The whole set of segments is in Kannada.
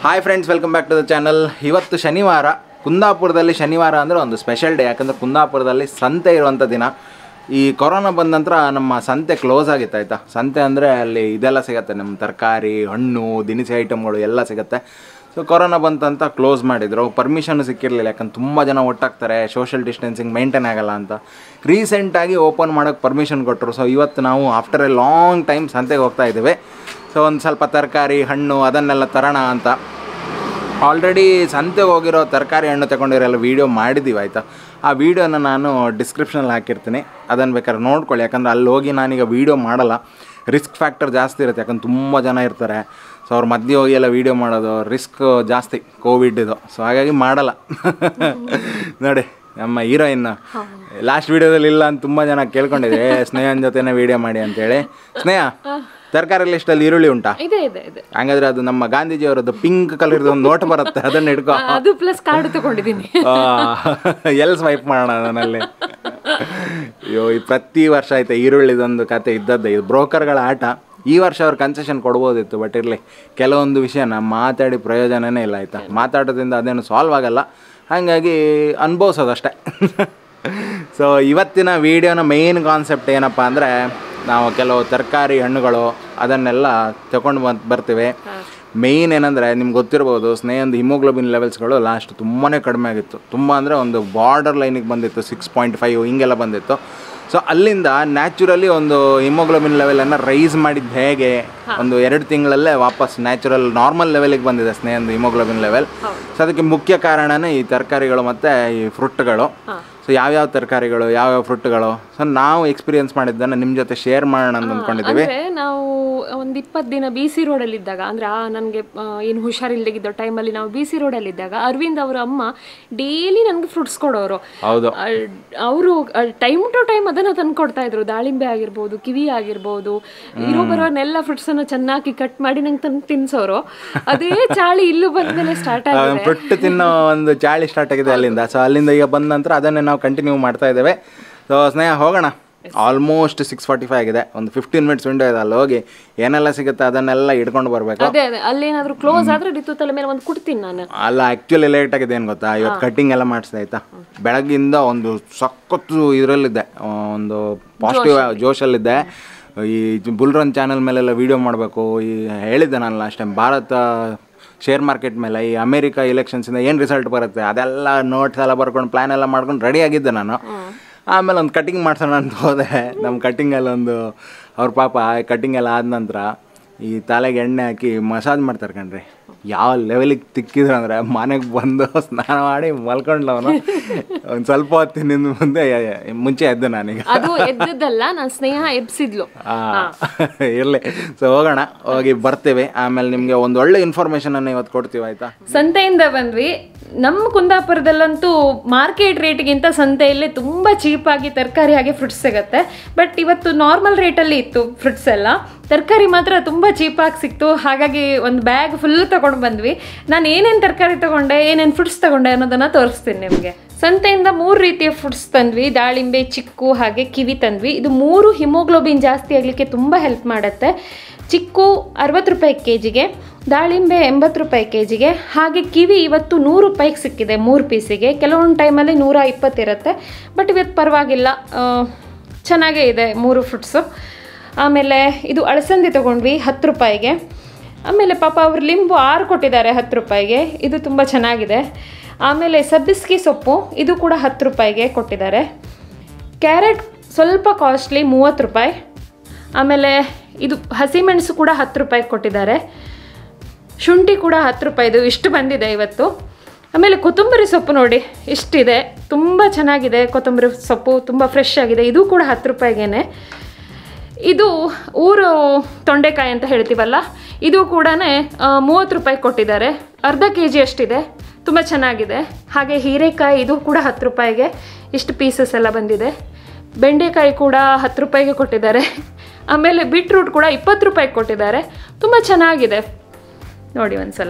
hi friends welcome back to the channel ಇವತ್ತು ಶನಿವಾರ ಕುಂದಾಪುರದಲ್ಲಿ ಶನಿವಾರ ಅಂದರೆ ಒಂದು ಸ್ಪೆಷಲ್ ಡೇ ಯಾಕಂದರೆ ಕುಂದಾಪುರದಲ್ಲಿ ಸಂತೆ ಇರುವಂಥ ದಿನ ಈ ಕೊರೋನಾ ಬಂದ ನಂತರ ನಮ್ಮ ಸಂತೆ ಕ್ಲೋಸ್ ಆಗಿತ್ತು ಆಯಿತಾ ಸಂತೆ ಅಂದರೆ ಅಲ್ಲಿ ಇದೆಲ್ಲ ಸಿಗುತ್ತೆ ನಮ್ಮ ತರಕಾರಿ ಹಣ್ಣು ದಿನಸಿ ಐಟಮ್ಗಳು ಎಲ್ಲ ಸಿಗುತ್ತೆ ಸೊ ಕೊರೋನಾ ಬಂತಂತ ಕ್ಲೋಸ್ ಮಾಡಿದರು ಪರ್ಮಿಷನ್ ಸಿಕ್ಕಿರಲಿಲ್ಲ ಯಾಕಂದ್ರೆ ತುಂಬ ಜನ ಒಟ್ಟಾಗ್ತಾರೆ ಸೋಷಿಯಲ್ ಡಿಸ್ಟೆನ್ಸಿಂಗ್ ಮೇಂಟೈನ್ ಆಗಲ್ಲ ಅಂತ ರೀಸೆಂಟಾಗಿ ಓಪನ್ ಮಾಡೋಕ್ಕೆ ಪರ್ಮಿಷನ್ ಕೊಟ್ಟರು ಸೊ ಇವತ್ತು ನಾವು ಆಫ್ಟರ್ ಎ ಲಾಂಗ್ ಟೈಮ್ ಸಂತೆಗೆ ಹೋಗ್ತಾ ಇದ್ದೇವೆ ಸೊ ಒಂದು ಸ್ವಲ್ಪ ತರಕಾರಿ ಹಣ್ಣು ಅದನ್ನೆಲ್ಲ ತರೋಣ ಅಂತ ಆಲ್ರೆಡಿ ಸಂತೆಗೆ ಹೋಗಿರೋ ತರಕಾರಿ ಹಣ್ಣು ತಗೊಂಡಿರೋಲ್ಲ ವೀಡಿಯೋ ಮಾಡಿದ್ದೀವಿ ಆಯಿತಾ ಆ ವೀಡಿಯೋನ ನಾನು ಡಿಸ್ಕ್ರಿಪ್ಷನಲ್ಲಿ ಹಾಕಿರ್ತೀನಿ ಅದನ್ನು ಬೇಕಾದ್ರೆ ನೋಡ್ಕೊಳ್ಳಿ ಯಾಕಂದ್ರೆ ಅಲ್ಲಿ ಹೋಗಿ ನಾನೀಗ ವೀಡಿಯೋ ಮಾಡಲ್ಲ ರಿಸ್ಕ್ ಫ್ಯಾಕ್ಟರ್ ಜಾಸ್ತಿ ಇರುತ್ತೆ ಯಾಕಂದ್ರೆ ತುಂಬ ಜನ ಇರ್ತಾರೆ ಸೊ ಅವ್ರ ಮಧ್ಯೆ ಹೋಗಿ ಎಲ್ಲ ವೀಡಿಯೋ ಮಾಡೋದು ರಿಸ್ಕ್ ಜಾಸ್ತಿ ಕೋವಿಡ್ ಇದು ಸೊ ಹಾಗಾಗಿ ಮಾಡಲ್ಲ ನೋಡಿ ನಮ್ಮ ಹೀರೋಯಿನ್ ಲಾಸ್ಟ್ ವೀಡಿಯೋದಲ್ಲಿ ಇಲ್ಲ ಅಂತ ತುಂಬ ಜನ ಕೇಳ್ಕೊಂಡಿದ್ದೆ "ಏ, ಸ್ನೇಹನ್ ಜೊತೆನೇ ವೀಡಿಯೋ ಮಾಡಿ ಅಂತೇಳಿ ಸ್ನೇಹ ತರಕಾರಿ ಲಿಸ್ಟಲ್ಲಿ ಈರುಳ್ಳಿ ಉಂಟಾ ಇದೆ ಇದೆ ಇದೆ ಹಂಗಾದ್ರೆ ಅದು ನಮ್ಮ ಗಾಂಧೀಜಿಯವರದ್ದು ಪಿಂಕ್ ಕಲರ್ದು ಒಂದು ನೋಟ್ ಬರುತ್ತೆ ಅದನ್ನ ಹಿಡ್ಕೊ ಅದು ಪ್ಲಸ್ ಕಾರ್ಡ್ ತಗೊಂಡಿದ್ದೀನಿ ಎಲ್ಲಿ ಸ್ವೈಪ್ ಮಾಡೋಣ ಅದನ್ನಲ್ಲಿ ಅಯ್ಯೋ ಈ ಪ್ರತಿ ವರ್ಷ ಆಯ್ತು ಈರುಳ್ಳಿದೊಂದು ಕತೆ ಇದ್ದದ್ದೇ ಇದು ಬ್ರೋಕರ್ಗಳ ಆಟ ಈ ವರ್ಷ ಅವ್ರು ಕನ್ಸೆಷನ್ ಕೊಡ್ಬೋದಿತ್ತು ಬಟ್ ಇರಲಿ ಕೆಲವೊಂದು ವಿಷಯನ ಮಾತಾಡಿ ಪ್ರಯೋಜನನೇ ಇಲ್ಲ ಆಯ್ತಾ ಮಾತಾಡೋದ್ರಿಂದ ಅದೇನು ಸಾಲ್ವ್ ಆಗಲ್ಲ ಹಾಗಾಗಿ ಅನುಭವಿಸೋದಷ್ಟೇ ಸೊ ಇವತ್ತಿನ ವಿಡಿಯೋನ ಮೇನ್ ಕಾನ್ಸೆಪ್ಟ್ ಏನಪ್ಪ ಅಂದರೆ ನಾವು ಕೆಲವು ತರಕಾರಿ ಹಣ್ಣುಗಳು ಅದನ್ನೆಲ್ಲ ತಗೊಂಡು ಬಂದು ಬರ್ತೀವಿ ಮೇಯ್ನ್ ಏನಂದರೆ ನಿಮ್ಗೆ ಗೊತ್ತಿರ್ಬೋದು ಸ್ನೇಹಂದು ಹಿಮೋಗ್ಲೋಬಿನ್ ಲೆವೆಲ್ಸ್ಗಳು ಲಾಸ್ಟ್ ತುಂಬಾ ಕಡಿಮೆ ಆಗಿತ್ತು ತುಂಬ ಅಂದರೆ ಒಂದು ಬಾರ್ಡರ್ ಲೈನಿಗೆ ಬಂದಿತ್ತು ಸಿಕ್ಸ್ ಪಾಯಿಂಟ್ ಫೈವ್ ಹಿಂಗೆಲ್ಲ ಬಂದಿತ್ತು ಸೊ ಅಲ್ಲಿಂದ ನ್ಯಾಚುರಲಿ ಒಂದು ಹಿಮೋಗ್ಲೋಬಿನ್ ಲೆವೆಲನ್ನು ರೈಸ್ ಮಾಡಿದ್ದು ಹೇಗೆ ಒಂದು ಎರಡು ತಿಂಗಳಲ್ಲೇ ವಾಪಸ್ ನ್ಯಾಚುರಲ್ ನಾರ್ಮಲ್ ಲೆವೆಲಿಗೆ ಬಂದಿದೆ ಸ್ನೇಹಂದು ಹಿಮೋಗ್ಲೋಬಿನ್ ಲೆವೆಲ್ ಸೊ ಅದಕ್ಕೆ ಮುಖ್ಯ ಕಾರಣನೇ ಈ ತರಕಾರಿಗಳು ಮತ್ತು ಈ ಫ್ರೂಟ್ಗಳು ಸೊ ಯಾವ್ಯಾವ ತರಕಾರಿಗಳು ಯಾವ್ಯಾವ ಫ್ರೂಟ್ಗಳು ಸೊ ನಾವು ಎಕ್ಸ್ಪೀರಿಯನ್ಸ್ ಮಾಡಿದ್ದನ್ನು ನಿಮ್ಮ ಜೊತೆ ಶೇರ್ ಮಾಡೋಣ ಅಂತ ಅಂದ್ಕೊಂಡಿದ್ದೀವಿ ಅಂದ್ರೆ ನಾವು ಒಂದ್ ಇಪ್ಪತ್ತು ದಿನ ಬಿ ಸಿ ರೋಡಲ್ಲಿ ಇದ್ದಾಗ ಅಂದ್ರೆ ಆ ನನಗೆ ಏನು ಹುಷಾರಿಲ್ದಾಗಿದ್ದ ಟೈಮಲ್ಲಿ ನಾವು ಬಿ ಸಿ ರೋಡಲ್ಲಿ ಇದ್ದಾಗ ಅರವಿಂದ್ ಅವರ ಅಮ್ಮ ಡೈಲಿ ನನಗೆ ಫ್ರೂಟ್ಸ್ ಕೊಡೋರು ಹೌದು ಅವರು ಟೈಮ್ ಟು ಟೈಮ್ ಅದನ್ನ ತಂದು ಕೊಡ್ತಾ ಇದ್ರು ದಾಳಿಂಬೆ ಆಗಿರ್ಬೋದು ಕಿವಿ ಆಗಿರ್ಬೋದು ಇರೋ ಬರೋನೆಲ್ಲ ಫ್ರೂಟ್ಸ್ ಅನ್ನ ಚೆನ್ನಾಗಿ ಕಟ್ ಮಾಡಿ ನಂಗೆ ತಂದು ತಿನ್ಸೋರು ಅದೇ ಚಾಳಿ ಇಲ್ಲೂ ಬಂದ್ಮೇಲೆ ಸ್ಟಾರ್ಟ್ ಆಗಿದೆ ಫ್ರೂಟ್ ತಿನ್ನೋ ಒಂದು ಚಾಳಿ ಸ್ಟಾರ್ಟ್ ಆಗಿದೆ ಅಲ್ಲಿಂದ ಸೊ ಅಲ್ಲಿಂದ ಈಗ ಬಂದ ನಂತರ ಅದನ್ನೇ ನಾವು ಕಂಟಿನ್ಯೂ ಮಾಡ್ತಾ ಇದ್ದೇವೆ ಸೊ ಸ್ನೇಹ ಹೋಗೋಣ ಆಲ್ಮೋಸ್ಟ್ ಸಿಕ್ಸ್ ಫಾರ್ಟಿ ಫೈವ್ ಆಗಿದೆ ಒಂದು ಫಿಫ್ಟೀನ್ ಮಿನಿಟ್ಸ್ ವಿಂಡೋ ಇದೆ ಅಲ್ಲಿ ಹೋಗಿ ಏನೆಲ್ಲ ಸಿಗುತ್ತೆ ಅದನ್ನೆಲ್ಲ ಹಿಡ್ಕೊಂಡು ಬರಬೇಕು ಅದೇ ಅದೇ ಅಲ್ಲೇನಾದ್ರೂ ಕ್ಲೋಸ್ ಆದ್ರೆ ರಿತು ತಲೆ ಮೇಲೆ ಒಂದು ಕುಡ್ತೀನಿ ನಾನು ಅಲ್ಲ ಆ್ಯಕ್ಚುಲಿ ಲೇಟ್ ಆಗಿದೆ ಏನು ಗೊತ್ತಾ ಇವತ್ತು ಕಟ್ಟಿಂಗ್ ಎಲ್ಲ ಮಾಡಿಸ್ದೆ ಆಯ್ತಾ ಬೆಳಗ್ಗಿಂದ ಒಂದು ಸಖತ್ತು ಇದರಲ್ಲಿದ್ದೆ ಒಂದು ಪಾಸಿಟಿವ್ ಜೋಶಲ್ಲಿದ್ದೆ ಈ ಬುಲ್ರನ್ ಚಾನಲ್ ಮೇಲೆಲ್ಲ ವೀಡಿಯೋ ಮಾಡಬೇಕು ಈ ಹೇಳಿದ್ದೆ ನಾನು last time Bharat share market ಮೇಲೆ ಈ ಅಮೇರಿಕಾ ಎಲೆಕ್ಷನ್ಸಿಂದ ಏನು ರಿಸಲ್ಟ್ ಬರುತ್ತೆ ಅದೆಲ್ಲ ನೋಟ್ಸ್ ಎಲ್ಲ ಬರ್ಕೊಂಡು ಪ್ಲ್ಯಾನ್ ಎಲ್ಲ ಮಾಡ್ಕೊಂಡು ರೆಡಿ ಆಗಿದ್ದೆ ನಾನು ಆಮೇಲೆ ಒಂದು ಕಟಿಂಗ್ ಮಾಡ್ಸೋಣ ಅಂತ ಹೋದೆ ನಮ್ಮ ಕಟ್ಟಿಂಗಲ್ಲಿ ಒಂದು ಅವ್ರ ಪಾಪ ಕಟ್ಟಿಂಗ್ ಎಲ್ಲ ಆದ ನಂತರ ಈ ತಲೆಗೆ ಎಣ್ಣೆ ಹಾಕಿ ಮಸಾಜ್ ಮಾಡ್ತಾರೆ ಕಣ್ರಿ ಯಾವ ಲೆವೆಲಿಗೆ ತಿಕ್ಕಿದ್ರು ಅಂದರೆ ಮನೆಗೆ ಬಂದು ಸ್ನಾನ ಮಾಡಿ ಮಲ್ಕೊಂಡು ಅವನು ಒಂದು ಸ್ವಲ್ಪ ಹೊತ್ತಿನಿಂದ ಮುಂದೆ ಮುಂಚೆ ಎದ್ದೆ ನಾನೀಗ ಅದು ಎದ್ದದ್ದಲ್ಲ ನಾನು ಸ್ನೇಹ ಎಬ್ಸಿದ್ಲು ಇರಲಿ ಸೊ ಹೋಗೋಣ ಹೋಗಿ ಬರ್ತೇವೆ ಆಮೇಲೆ ನಿಮಗೆ ಒಂದು ಒಳ್ಳೆ ಇನ್ಫಾರ್ಮೇಷನನ್ನು ಇವತ್ತು ಕೊಡ್ತೀವಿ ಆಯಿತಾ ಸಂತೆಯಿಂದ ಬಂದ್ವಿ ನಮ್ಮ ಕುಂದಾಪುರದಲ್ಲಂತೂ ಮಾರ್ಕೆಟ್ ರೇಟ್ಗಿಂತ ಸಂತೆಯಲ್ಲಿ ತುಂಬ ಚೀಪಾಗಿ ತರಕಾರಿ ಹಾಗೆ ಫ್ರೂಟ್ಸ್ ಸಿಗುತ್ತೆ ಬಟ್ ಇವತ್ತು ನಾರ್ಮಲ್ ರೇಟಲ್ಲಿ ಇತ್ತು ಫ್ರೂಟ್ಸ್ ಎಲ್ಲ ತರಕಾರಿ ಮಾತ್ರ ತುಂಬ ಚೀಪಾಗಿ ಸಿಕ್ತು ಹಾಗಾಗಿ ಒಂದು ಬ್ಯಾಗ್ ಫುಲ್ ತಗೊಂಡು ಬಂದ್ವಿ ನಾನು ಏನೇನು ತರಕಾರಿ ತಗೊಂಡೆ ಏನೇನು ಫ್ರೂಟ್ಸ್ ತಗೊಂಡೆ ಅನ್ನೋದನ್ನ ತೋರಿಸ್ತೀನಿ ನಿಮಗೆ ಸಂತೆಯಿಂದ ಮೂರು ರೀತಿಯ ಫ್ರೂಟ್ಸ್ ತಂದ್ವಿ ದಾಳಿಂಬೆ ಚಿಕ್ಕು ಹಾಗೆ ಕಿವಿ ತಂದ್ವಿ ಇದು ಮೂರು ಹಿಮೋಗ್ಲೋಬಿನ್ ಜಾಸ್ತಿ ಆಗಲಿಕ್ಕೆ ತುಂಬ ಹೆಲ್ಪ್ ಮಾಡುತ್ತೆ ಚಿಕ್ಕು ಅರವತ್ತು ರೂಪಾಯಿ ಕೆ ಜಿಗೆ ದಾಳಿಂಬೆ ಎಂಬತ್ತು ರೂಪಾಯಿ ಕೆ ಜಿಗೆ ಹಾಗೆ ಕಿವಿ ಇವತ್ತು ನೂರು ರೂಪಾಯಿಗೆ ಸಿಕ್ಕಿದೆ ಮೂರು ಪೀಸಿಗೆ ಕೆಲವೊಂದು ಟೈಮಲ್ಲಿ ನೂರ ಇಪ್ಪತ್ತಿರುತ್ತೆ ಬಟ್ ಇವತ್ತು ಪರವಾಗಿಲ್ಲ ಆ, ಚೆನ್ನಾಗೇ ಇದೆ ಮೂರು ಫ್ರೂಟ್ಸು ಆಮೇಲೆ ಇದು ಅಳಸಂದಿ ತೊಗೊಂಡ್ವಿ ಹತ್ತು ರೂಪಾಯಿಗೆ ಆಮೇಲೆ ಪಾಪ ಅವ್ರು ಲಿಂಬು ಆರು ಕೊಟ್ಟಿದ್ದಾರೆ ಹತ್ತು ರೂಪಾಯಿಗೆ ಇದು ತುಂಬ ಚೆನ್ನಾಗಿದೆ ಆಮೇಲೆ ಸಬ್ಬಸ್ಗಿ ಸೊಪ್ಪು ಇದು ಕೂಡ ಹತ್ತು ರೂಪಾಯಿಗೆ ಕೊಟ್ಟಿದ್ದಾರೆ ಕ್ಯಾರೆಟ್ ಸ್ವಲ್ಪ ಕಾಸ್ಟ್ಲಿ ಮೂವತ್ತು ರೂಪಾಯಿ ಆಮೇಲೆ ಇದು ಹಸಿಮೆಣಸು ಕೂಡ ಹತ್ತು ರೂಪಾಯಿಗೆ ಕೊಟ್ಟಿದ್ದಾರೆ ಶುಂಠಿ ಕೂಡ ಹತ್ತು ರೂಪಾಯಿದು ಇಷ್ಟು ಬಂದಿದೆ ಇವತ್ತು ಆಮೇಲೆ ಕೊತ್ತಂಬರಿ ಸೊಪ್ಪು ನೋಡಿ ಇಷ್ಟಿದೆ ತುಂಬ ಚೆನ್ನಾಗಿದೆ ಕೊತ್ತಂಬರಿ ಸೊಪ್ಪು ತುಂಬ ಫ್ರೆಶ್ ಆಗಿದೆ ಇದು ಕೂಡ ಹತ್ತು ರೂಪಾಯಿಗೇನೆ ಇದು ಊರು ತೊಂಡೆಕಾಯಿ ಅಂತ ಹೇಳ್ತೀವಲ್ಲ ಇದು ಕೂಡ ಮೂವತ್ತು ರೂಪಾಯಿ ಕೊಟ್ಟಿದ್ದಾರೆ ಅರ್ಧ ಕೆ ಜಿ ಅಷ್ಟಿದೆ ತುಂಬ ಚೆನ್ನಾಗಿದೆ ಹಾಗೆ ಹೀರೆಕಾಯಿ ಇದು ಕೂಡ ಹತ್ತು ರೂಪಾಯಿಗೆ ಇಷ್ಟು ಪೀಸಸ್ ಎಲ್ಲ ಬಂದಿದೆ ಬೆಂಡೆಕಾಯಿ ಕೂಡ ಹತ್ತು ರೂಪಾಯಿಗೆ ಕೊಟ್ಟಿದ್ದಾರೆ ಆಮೇಲೆ ಬೀಟ್ರೂಟ್ ಕೂಡ ಇಪ್ಪತ್ತು ರೂಪಾಯಿಗೆ ಕೊಟ್ಟಿದ್ದಾರೆ ತುಂಬ ಚೆನ್ನಾಗಿದೆ ನೋಡಿ ಒಂದ್ಸಲ